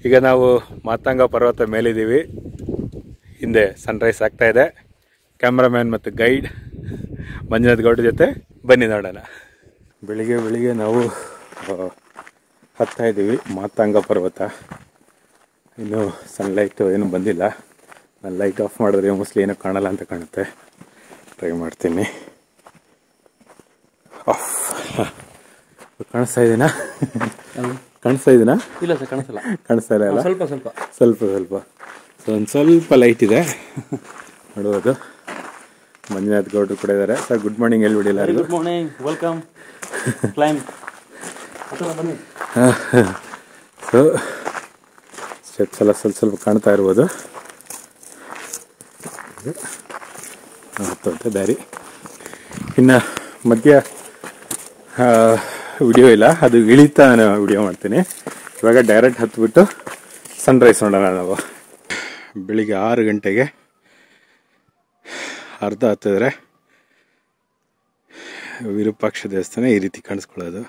ಈಗ ನಾವು ಮಾತಂಗ ಪರ್ವತ ಮೇಲಿದ್ದೀವಿ ಹಿಂದೆ ಸನ್ರೈಸ್ ಆಗ್ತಾ ಇದೆ ಕ್ಯಾಮ್ರಾಮ್ಯಾನ್ ಮತ್ತು ಗೈಡ್ ಮಂಜುನಾಥ್ ಗೌಡ ಜೊತೆ ಬನ್ನಿ ನೋಡೋಣ ಬೆಳಿಗ್ಗೆ ಬೆಳಿಗ್ಗೆ ನಾವು ಆ, ಹತ್ತಾ ಇದ್ದೀವಿ ಮಾತಾಂಗ ಪರ್ವತ ಇನ್ನು ಸನ್ಲೈಟು ಏನು ಬಂದಿಲ್ಲ ನಾನು ಲೈಟ್ ಆಫ್ ಮಾಡಿದ್ರೆ ಮೋಸ್ಟ್ಲಿ ಏನೂ ಕಾಣಲ್ಲ ಅಂತ ಕಾಣುತ್ತೆ ಟ್ರೈ ಮಾಡ್ತೀನಿ ಆಫ್ ಕಾಣಿಸ್ತಾ ಇದೀನಾ ಕಾಣಿಸ್ತಾ ಇದೀನಾ ಇಲ್ಲ ಸರ್ ಕಾಣಿಸಲ್ಲ ಕಾಣಿಸ್ತಾ ಇಲ್ಲ ಅಲ್ಲ ಸ್ವಲ್ಪ ಸ್ವಲ್ಪ ಸ್ವಲ್ಪ ಸ್ವಲ್ಪ ಸೊ ಒಂದು ಸ್ವಲ್ಪ ಲೈಟ್ ಇದೆ ನೋಡುವುದು ಮಂಜುನಾಥ್ ಗೌಡ್ರು ಕೂಡ ಇದ್ದಾರೆ ಸರ್ ಗುಡ್ ಮಾರ್ನಿಂಗ್ ಹೇಳ್ಬಿಡಿ ಎಲ್ಲರಿಗೂ ಗುಡ್ ಮಾರ್ನಿಂಗ್ ವೆಲ್ಕಮ್ ಕ್ಲೈಮ್ ಬನ್ನಿ ಸೊ ಸ್ಟೆಪ್ಸ್ ಎಲ್ಲ ಸ್ವಲ್ಪ ಸ್ವಲ್ಪ ಕಾಣ್ತಾ ಇರ್ಬೋದು ಇದು ಹತ್ತುವಂಥ ದಾರಿ ಇನ್ನು ಮಧ್ಯ ವಿಡಿಯೋ ಇಲ್ಲ ಅದು ಇಳಿತಾ ನಾನು ವಿಡಿಯೋ ಮಾಡ್ತೀನಿ ಇವಾಗ ಡೈರೆಕ್ಟ್ ಹತ್ಬಿಟ್ಟು ಸನ್ರೈಸ್ ನೋಡೋಣ ನಾವು ಬೆಳಿಗ್ಗೆ ಆರು ಗಂಟೆಗೆ ಅರ್ಧ ಹತ್ತಿದ್ರೆ ವಿರೂಪಾಕ್ಷ ದೇವಸ್ಥಾನ ಈ ರೀತಿ ಕಾಣಿಸ್ಕೊಳ್ಳೋದು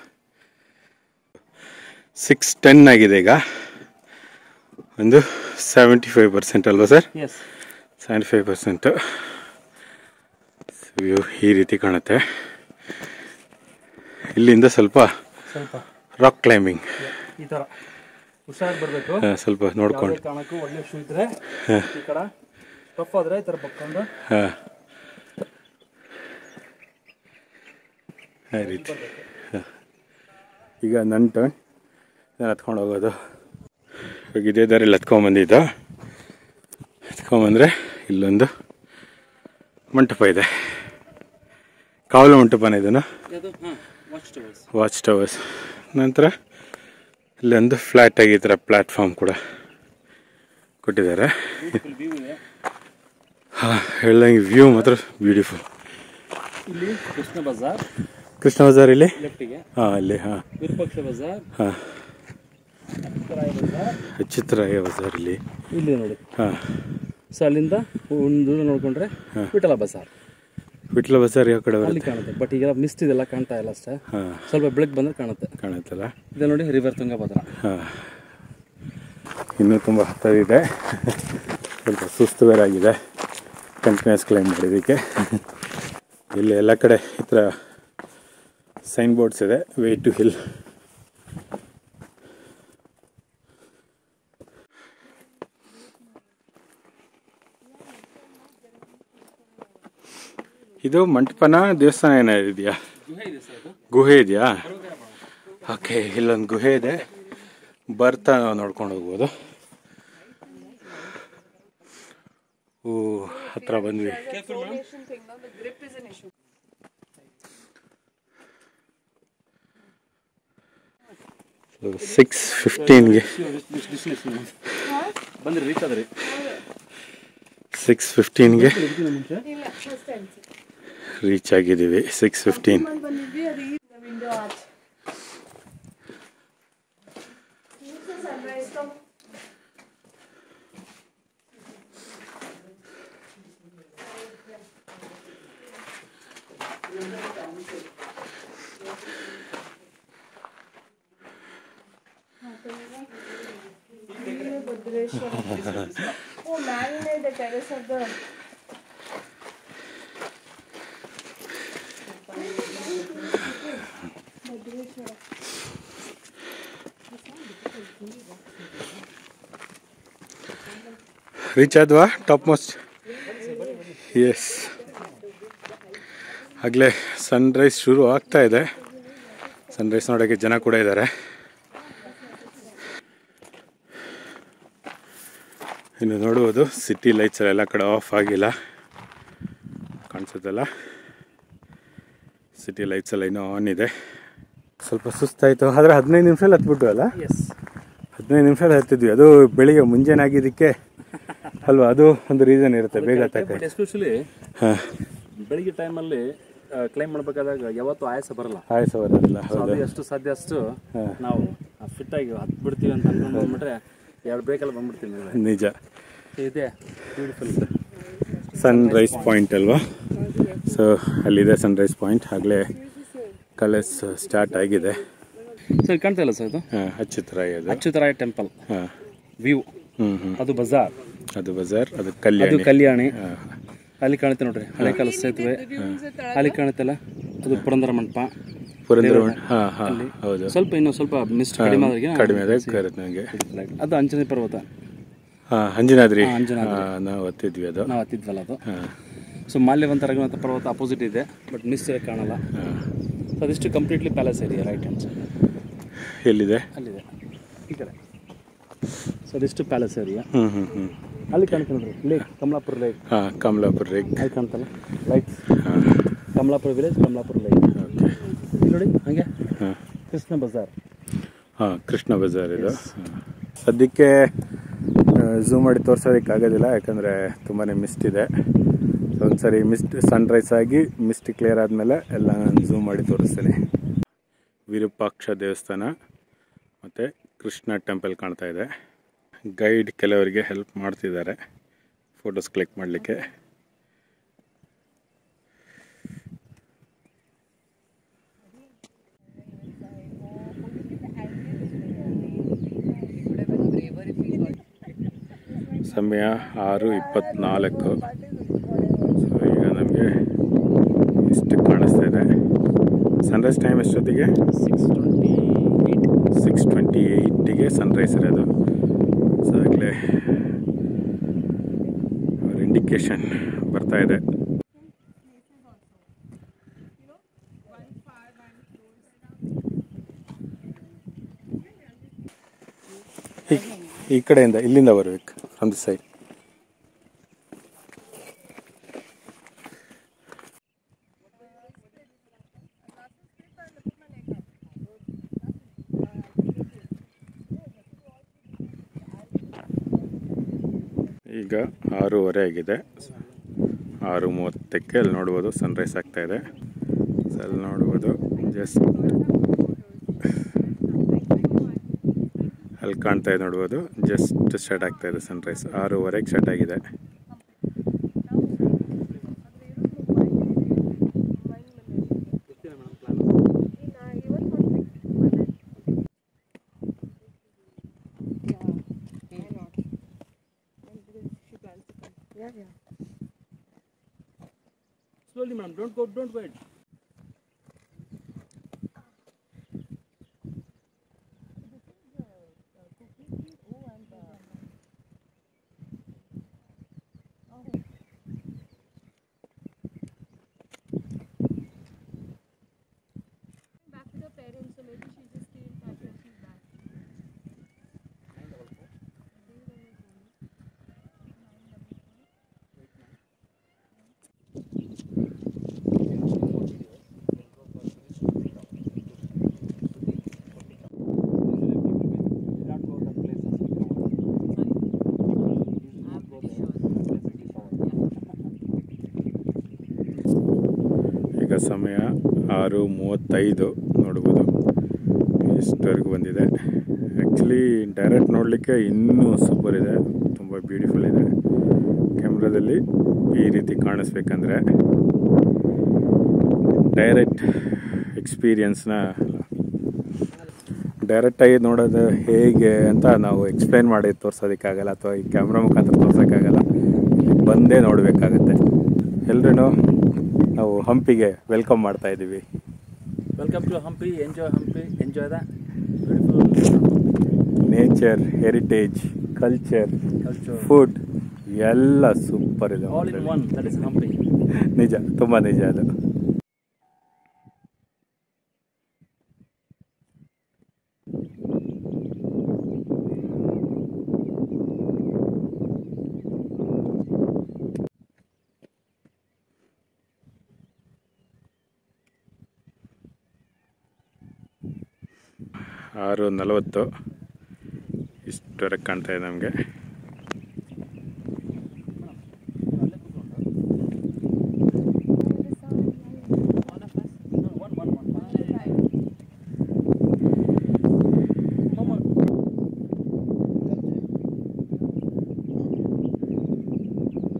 ಸಿಕ್ಸ್ ಟೆನ್ ಆಗಿದೆ ಈಗ ಒಂದು ಸೆವೆಂಟಿ ಫೈವ್ ಪರ್ಸೆಂಟ್ ಅಲ್ವಾ sir yes seventy five percent view ಈ ರೀತಿ ಕಾಣುತ್ತೆ ಇಲ್ಲಿಂದ ಸ್ವಲ್ಪ ಸ್ವಲ್ಪ ರಾಕ್ ಕ್ಲೈಂಬಿಂಗ್ ಈ ಥರ ಹುಷಾರಾಗಿ ಬರಬೇಕು ಸ್ವಲ್ಪ ನೋಡ್ಕೊಂಡು ಯಾವುದೇ ಕಾರಣಕ್ಕೂ ಒಳ್ಳೆ ಶೂ ಇದ್ರೆ ಈ ಕಡೆ ಟಫ್ ಆದ್ರೆ ಈ ಥರ ಬಕ್ಕೊಂಡು ಹಾಂ ಈ ರೀತಿ ಹ. ಈಗ ನನ್ನ ಟರ್ನ್ ನಾನು ಹತ್ಕೊಂಡು ಹೋಗೋದು ಇವಾಗ ಇದೇ ದಾರಿಯಲ್ಲಿ ಹತ್ಕೊಂಬಂದಿದ್ದು ಹತ್ಕೊಂಬಂದ್ರೆ ಇಲ್ಲೊಂದು ಮಂಟಪ ಇದೆ ಕಾವಲು ಮಂಟಪನ ಇದನ್ನು ಅದು ಹಾಂ ವಾಚ್ ಟವರ್ಸ್ ವಾಚ್ ಟವರ್ಸ್ ನಂತರ ಇಲ್ಲೊಂದು ಫ್ಲ್ಯಾಟ್ ಆಗಿ ಈ ಥರ ಪ್ಲ್ಯಾಟ್ಫಾರ್ಮ್ ಕೂಡ ಕೊಟ್ಟಿದ್ದಾರೆ ಬ್ಯೂಟಿಫುಲ್ ವ್ಯೂ ಇದೆ ಹಾಂ ಹೇಳ್ದಂಗೆ ವ್ಯೂ ಮಾತ್ರ ಬ್ಯೂಟಿಫುಲ್ ಇಲ್ಲಿ ಕೃಷ್ಣ ಬಜಾರ್ ಕೃಷ್ಣ ಬಜಾರ್ ಇಲ್ಲಿ ಲೆಫ್ಟಿಗೆ ಹಾಂ ಅಲ್ಲಿ ಹಾಂ ವಿರೂಪಾಕ್ಷ ಬಜಾರ್ ಹಾಂ ಅಕ್ಷರಾಯ ಬಜಾರ್ ಚಿತ್ರರಾಯ ಬಜಾರ್ ಇಲ್ಲಿ ಇಲ್ಲಿ ನೋಡಿ ಹಾಂ ಸೊ ಅಲ್ಲಿಂದ ಒಂದು ದೂರ ನೋಡ್ಕೊಂಡ್ರೆ ವಿಠಲ ಬಜಾರ್ ವಿಟ್ಲ ಬಜಾರ್ ಯಾವ ಕಡೆ ಅಲ್ಲಿ ಬರುತ್ತೆ ಕಾಣುತ್ತೆ ಬಟ್ ಈಗ ಮಿಸ್ಟ್ ಇದೆಲ್ಲ ಕಾಣ್ತಾ ಇಲ್ಲ ಅಷ್ಟೇ ಹಾಂ ಸ್ವಲ್ಪ ಬೆಳಗ್ಗೆ ಬಂದ್ರೆ ಕಾಣುತ್ತೆ ಕಾಣುತ್ತಲ್ಲ ಇದೆ ನೋಡಿ ರಿವರ್ ತುಂಗಭದ್ರಾ ಹಾಂ ಇನ್ನೂ ತುಂಬ ಹತ್ತದಿದೆ ಸ್ವಲ್ಪ ಸುಸ್ತು ಬೇರೆ ಆಗಿದೆ ಕಂಟಿನ್ಯೂಸ್ ಕ್ಲೈಮ್ ಮಾಡಿದ್ದಕ್ಕೆ ಇಲ್ಲಿ ಎಲ್ಲ ಕಡೆ ಈ ಥರ ಸೈನ್ ಬೋರ್ಡ್ಸ್ ಇದೆ ವೇ ಟು ಹಿಲ್ ಇದು ಮಂಟಪನ ದೇವಸ್ಥಾನ ಏನಾದ್ರು ಇದೆಯಾ ಗುಹೆ ಇದೆ ಸರ್ ಅದು ಗುಹೆ ಇದೆಯಾ ಓಕೆ ಇಲ್ಲೊಂದು ಗುಹೆ ಇದೆ ಬರ್ತಾ ನಾವು ನೋಡ್ಕೊಂಡು ಹೋಗ್ಬೋದು ಓ ಹತ್ರ ಬಂದ್ವಿ ಸಿಕ್ಸ್ ಫಿಫ್ಟೀನ್ಗೆ ಬಂದ್ರಿ ರೀಚ್ ಆದ್ರಿ ಸಿಕ್ಸ್ ಫಿಫ್ಟೀನ್ಗೆ ಮುಂಚೆ ರೀಚ್ ಆಗಿದ್ದೀವಿ ಸಿಕ್ಸ್ ಫಿಫ್ಟೀನ್ ಬಂದಿದ್ವಿ ಅದು ಈ ವಿಂಡೋ ಆರ್ಚ್ ಸನ್ರೈಸ್ ಭದ್ರೇಶ್ವರ ಓ ಮ್ಯಾಲಿನ ಇದೆ ಟೆರೆಸ್ ಅದು ರೀಚ್ ಆದ್ವಾ ಟಾಪ್ ಮೋಸ್ಟ್ ಎಸ್ ಆಗಲೇ ಸನ್ರೈಸ್ ಶುರು ಆಗ್ತಾ ಇದೆ ಸನ್ರೈಸ್ ನೋಡೋಕ್ಕೆ ಜನ ಕೂಡ ಇದ್ದಾರೆ ಇನ್ನು ನೋಡುವುದು ಸಿಟಿ ಲೈಟ್ಸ್ ಎಲ್ಲ ಕಡೆ ಆಫ್ ಆಗಿಲ್ಲ ಕಾಣಿಸುತ್ತಲ್ಲ ಸಿಟಿ ಲೈಟ್ಸ್ ಎಲ್ಲ ಇನ್ನೂ ಆನ್ ಇದೆ ಸ್ವಲ್ಪ ಸುಸ್ತಾಯಿತು ಆದರೆ ಹದಿನೈದು ನಿಮಿಷದಲ್ಲಿ ಹತ್ಬಿಟ್ಟು ಅಲ್ಲ ಎಸ್ ಹದಿನೈದು ನಿಮಿಷ ಹತ್ತಿದ್ವಿ ಅದು ಬೆಳಿಗ್ಗೆ ಮುಂಜಾನೆ ಆಗಿದ್ದಕ್ಕೆ ಅಲ್ವಾ ಅದು ಒಂದು ರೀಸನ್ ಇರುತ್ತೆ ಬೇಗ ಬಟ್ ಹತ್ತಕ್ಕೆ ಎಸ್ಪೆಷಲಿ ಹಾಂ ಬೆಳಿಗ್ಗೆ ಟೈಮಲ್ಲಿ ಕ್ಲೈಮ್ ಮಾಡ್ಬೇಕಾದಾಗ ಯಾವತ್ತೂ ಆಯಾಸ ಬರಲ್ಲ ಆಯಸ ಬರೋದಿಲ್ಲ So ಹೌದು ಅದು ಎಷ್ಟು ಸಾಧ್ಯ ಅಷ್ಟು ನಾವು ಫಿಟ್ ಆಗಿ ಹತ್ ಬಿಡ್ತೀವಿ ಅಂತ ಅನ್ಕೊಂಡು ಬಂದ್ಬಿಟ್ರೆ ಎರಡು ಬ್ರೇಕಲ್ಲಿ ಬಂದ್ಬಿಡ್ತೀವಿ ನಿಜ ಇದೆ ಬ್ಯೂಟಿಫುಲ್ ಸನ್ ರೈಸ್ ಪಾಯಿಂಟ್ ಅಲ್ವಾ ಸೊ ಅಲ್ಲಿದೆ ಸನ್ ರೈಸ್ ಪಾಯಿಂಟ್ ಆಗಲೇ ಕಲರ್ಸ್ ಸ್ಟಾರ್ಟ್ ಆಗಿದೆ ಸರ್ ಕಾಣ್ತಾ ಇಲ್ಲ ಸರ್ ಇದು ಹಾಂ ಹಚ್ಚಿತ್ರ ಇದೆ ಅಚ್ಯುತರಾಯ ಟೆಂಪಲ್ ಹಾಂ ವ್ಯೂ ಹ್ಞೂ ಹ್ಞೂ ಅದು ಬಜಾರ್ ಅದು ಬಜಾರ್ ಅದು ಅದು ಕಲ್ಯಾಣಿ ಕಲ್ಯಾಣಿ ಹಾಂ ಅಲ್ಲಿ ಕಾಣುತ್ತೆ ನೋಡ್ರಿ ಹಳೆ ಕಾಲ ಸೇತುವೆ ಅಲ್ಲಿ ಕಾಣುತ್ತಲ್ಲ ಅದು ಪುರಂದರ ಮಂಟಪ ಪುರಂದರ ಹಾಂ ಹಾಂ ಹೌದು ಸ್ವಲ್ಪ ಇನ್ನು ಸ್ವಲ್ಪ ಮಿಸ್ಟ್ ಕಡಿಮೆ ಆದಾಗೆ ಕಡಿಮೆ ಅದೇ ಕರೆಕ್ಟ್ ನನಗೆ ಅದು ಅಂಜನಿ ಪರ್ವತ ಹಾಂ ಅಂಜನಾದ್ರಿ ಹಾ, ಅಂಜನಾದ್ರಿ. ಹಾಂ ನಾವು ಒತ್ತಿದ್ವಿ ಅದು ನಾವು ಹತ್ತಿದ್ವಲ್ಲ ಅದು ಹಾಂ ಸೊ ಮಾಲ್ಯವಂತ ರಘುನಾಥ ಪರ್ವತ ಅಪೋಸಿಟ್ ಇದೆ ಬಟ್ ಮಿಸ್ ಕಾಣಲ್ಲ ಹಾಂ ಸೊ ಅದಿಷ್ಟು completely palace area right hand side ಎಲ್ಲಿದೆ ಅಲ್ಲಿದೆ ಈ ಕಡೆ ಸೊ ಅದಿಷ್ಟು ಪ್ಯಾಲೇಸ್ ಏರಿಯಾ ಹ್ಞೂ ಹ್ಞೂ ಹ್ಞೂ ಅಲ್ಲಿ ಕಾಣ್ತಾ ನೋಡ್ರಿ ಲೇಕ್ ಕಮಲಾಪುರ ಲೇಕ್ ಹಾಂ ಕಮಲಾಪುರ ರೇಗ್ ಅಲ್ಲಿ ಕಾಣ್ತಲ್ಲ ಲೈಟ್ಸ್ ಹಾಂ Kamalapur village Kamalapur lake okay ಇಲ್ಲಿ ನೋಡಿ ಹಾಗೆ ಹಾಂ ಕೃಷ್ಣ ಬಜಾರ್ ಹಾಂ ಕೃಷ್ಣ ಬಜಾರ್ ಇದು ಹಾಂ. ಸದ್ಯಕ್ಕೆ ಝೂಮ್ ಮಾಡಿ ತೋರ್ಸೋದಕ್ಕೆ ಆಗೋದಿಲ್ಲ ಯಾಕಂದರೆ ತುಂಬಾ ಮಿಸ್ಟ್ ಇದೆ ಸೊ ಒಂದ್ಸರಿ ಮಿಸ್ಟ್ ಸನ್ರೈಸ್ ಆಗಿ ಮಿಸ್ಟ್ ಕ್ಲಿಯರ್ ಆದಮೇಲೆ ಎಲ್ಲ ನಾನು ಝೂಮ್ ಮಾಡಿ ತೋರಿಸ್ತೀನಿ ವಿರೂಪಾಕ್ಷ ದೇವಸ್ಥಾನ ಮತ್ತು ಕೃಷ್ಣ ಟೆಂಪಲ್ ಕಾಣ್ತಾ ಇದೆ ಗೈಡ್ ಕೆಲವರಿಗೆ ಹೆಲ್ಪ್ ಮಾಡ್ತಿದ್ದಾರೆ ಫೋಟೋಸ್ ಕ್ಲಿಕ್ ಮಾಡಲಿಕ್ಕೆ ಸಮಯ ಆರು ಇಪ್ಪತ್ನಾಲ್ಕು ಸೊ ಈಗ ನಮಗೆ ಇಷ್ಟು ಕಾಣಿಸ್ತಾ ಇದೆ ಸನ್ರೈಸ್ ಟೈಮ್ ಎಷ್ಟೊತ್ತಿಗೆ six twenty eight six twenty ಏಯ್ಟಿಗೆ ಸನ್ರೈಸ್ ಇರೋದು ಸೊ ಆಗಲೇ ಅವ್ರ ಇಂಡಿಕೇಶನ್ ಬರ್ತಾ ಇದೆ ಈ- ಈ ಕಡೆಯಿಂದ ಇಲ್ಲಿಂದ ಬರ್ಬೇಕು ಫ್ರಮ್ ದಿ ಸೈಡ್ ಈಗ ಆರೂವರೆ ಆಗಿದೆ ಆರು ಮೂವತ್ತಕ್ಕೆ ಅಲ್ಲಿ ನೋಡ್ಬೋದು ಸನ್ರೈಸ್ ಆಗ್ತಾ ಇದೆ ಸೊ ಅಲ್ಲಿ ನೋಡ್ಬೋದು ಜಸ್ಟ್ ಅಲ್ಲಿ ಕಾಣ್ತಾ ಇದೆ ನೋಡ್ಬೋದು ಜಸ್ಟ್ ಸ್ಟಾರ್ಟ್ ಆಗ್ತಾ ಇದೆ ಸನ್ರೈಸ್ ಆರೂವರೆಗೆ ಸ್ಟಾರ್ಟ್ ಆಗಿದೆ Slowly, madam. Don't go. Don't wait. back to the parents, so maybe she just stay in touch when she's back. ಈಗ ಸಮಯ ಆರು ಮೂವತ್ತೈದು ನೋಡ್ಬೋದು ಇಷ್ಟವರೆಗೂ ಬಂದಿದೆ ಆ್ಯಕ್ಚುಲಿ ಡೈರೆಕ್ಟ್ ನೋಡಲಿಕ್ಕೆ ಇನ್ನೂ ಸೂಪರ್ ಇದೆ ತುಂಬ ಬ್ಯೂಟಿಫುಲ್ ಇದೆ ಕ್ಯಾಮ್ರಾದಲ್ಲಿ ಈ ರೀತಿ ಕಾಣಿಸ್ಬೇಕಂದ್ರೆ ಡೈರೆಕ್ಟ್ ಎಕ್ಸ್ಪೀರಿಯನ್ಸ್ನ ಡೈರೆಕ್ಟಾಗಿ ನೋಡೋದು ಹೇಗೆ ಅಂತ ನಾವು ಎಕ್ಸ್ಪ್ಲೈನ್ ಮಾಡಿ ತೋರ್ಸೋದಕ್ಕಾಗಲ್ಲ ಅಥವಾ ಈ ಕ್ಯಾಮ್ರಾ ಮುಖಾಂತರ ತೋರ್ಸೋಕ್ಕಾಗಲ್ಲ ಇಲ್ಲಿ ಬಂದೇ ನೋಡಬೇಕಾಗತ್ತೆ ಎಲ್ರೂ ನಾವು ಹಂಪಿಗೆ ವೆಲ್ಕಮ್ ಮಾಡ್ತಾ ಇದ್ದೀವಿ Welcome to Hampi. Enjoy Hampi. Enjoy the beautiful nature heritage culture culture. Food ಎಲ್ಲ ಸೂಪರ್ ಇದೆ All in one. That is Hampi. ನಿಜ ತುಂಬ ನಿಜ ಅದು ಆರು ನಲವತ್ತು ಇಷ್ಟವರೆಗೆ ಕಾಣ್ತಾ ಇದೆ ನಮಗೆ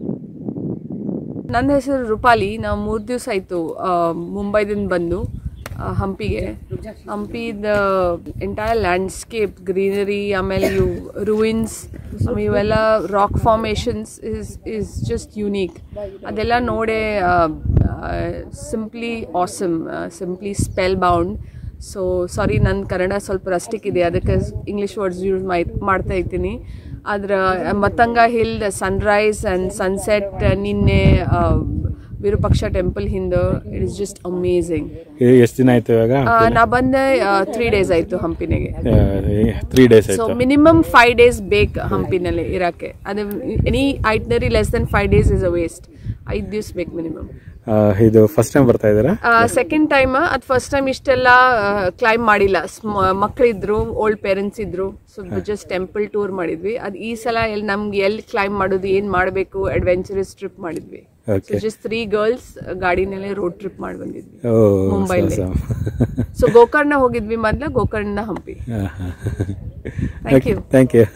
ನನ್ನ ಹೆಸರು ರೂಪಾಲಿ ನಾವು ಮೂರು ದಿವಸ ಆಯಿತು ಮುಂಬೈದಿಂದ ಬಂದು ಹಂಪಿಗೆ ಹಂಪಿದ ಎಂಟೈರ್ ಲ್ಯಾಂಡ್ಸ್ಕೇಪ್ ಗ್ರೀನರಿ ಆಮೇಲೆ ಇವು ರೂಯಿನ್ಸ್ ಆಮೇಲೆ ಇವೆಲ್ಲ rock formations is is just unique ಅದೆಲ್ಲ ನೋಡೇ simply awesome simply spellbound so sorry ನನ್ನ ಕನ್ನಡ ಸ್ವಲ್ಪ ರಸ್ಟಿಕ್ ಇದೆ ಅದಕ್ಕೆ ಇಂಗ್ಲೀಷ್ ವರ್ಡ್ಸ್ ಯೂಸ್ ಮಾಡ್ತಾ ಇದ್ದೀನಿ ಆದ್ರೆ Matanga hill sunrise and sunset ನಿನ್ನೆ ಆ, ವಿರೂಪಾಕ್ಷ ಟೆಂಪಲ್ ಹಿಂದೆ ಇಟ್ ಇಸ್ ಜಸ್ಟ್ ಅಮೇಝಿಂಗ್ ಎಷ್ಟು ದಿನ ಆಯ್ತು ಇವಾಗ ನಾ ಬಂದೆ ತ್ರೀ ಡೇಸ್ ಆಯಿತು ಹಂಪಿನಿಗೆ ತ್ರೀ ಡೇಸ್ ಸೊ ಆಯ್ತು ಮಿನಿಮಮ್ ಫೈವ್ ಡೇಸ್ ಬೇಕು ಹಂಪಿನಲ್ಲಿ ಇರೋಕ್ಕೆ ಅದು any itinerary less than five days is a waste ಐದು ದಿವ್ಸ ಬೇಕು ಮಿನಿಮಮ್ ಆ, ಇದು ಫಸ್ಟ್ ಟೈಮ್ ಬರ್ತಾ ಇದ್ದೀರಾ ಸೆಕೆಂಡ್ ಟೈಮ್ ಅದು ಫಸ್ಟ್ ಟೈಮ್ ಇಷ್ಟೆಲ್ಲ ಕ್ಲೈಮ್ ಮಾಡಿಲ್ಲ ಮಕ್ಕಳಿದ್ರು ಓಲ್ಡ್ ಪೇರೆಂಟ್ಸ್ ಇದ್ರು ಸೊ ಜಸ್ಟ್ ಟೆಂಪಲ್ ಟೂರ್ ಮಾಡಿದ್ವಿ ಅದು ಈ ಸಲ ಎಲ್ಲಿ ನಮ್ಗೆ ಎಲ್ಲಿ ಕ್ಲೈಮ್ ಮಾಡೋದು ಏನು ಮಾಡಬೇಕು ಅಡ್ವೆಂಚರಸ್ ಟ್ರಿಪ್ ಮಾಡಿದ್ವಿ ಓಕೆ ಜಸ್ಟ್ ತ್ರೀ ಗರ್ಲ್ಸ್ ಗಾಡಿನಲ್ಲೇ ರೋಡ್ ಟ್ರಿಪ್ ಮಾಡಿ ಬಂದಿದ್ವಿ ಓ ಮುಂಬೈಲಿ. ಸೊ ಗೋಕರ್ಣ ಹೋಗಿದ್ವಿ ಮೊದ್ಲು Gokarna Hampi Thank you. Thank you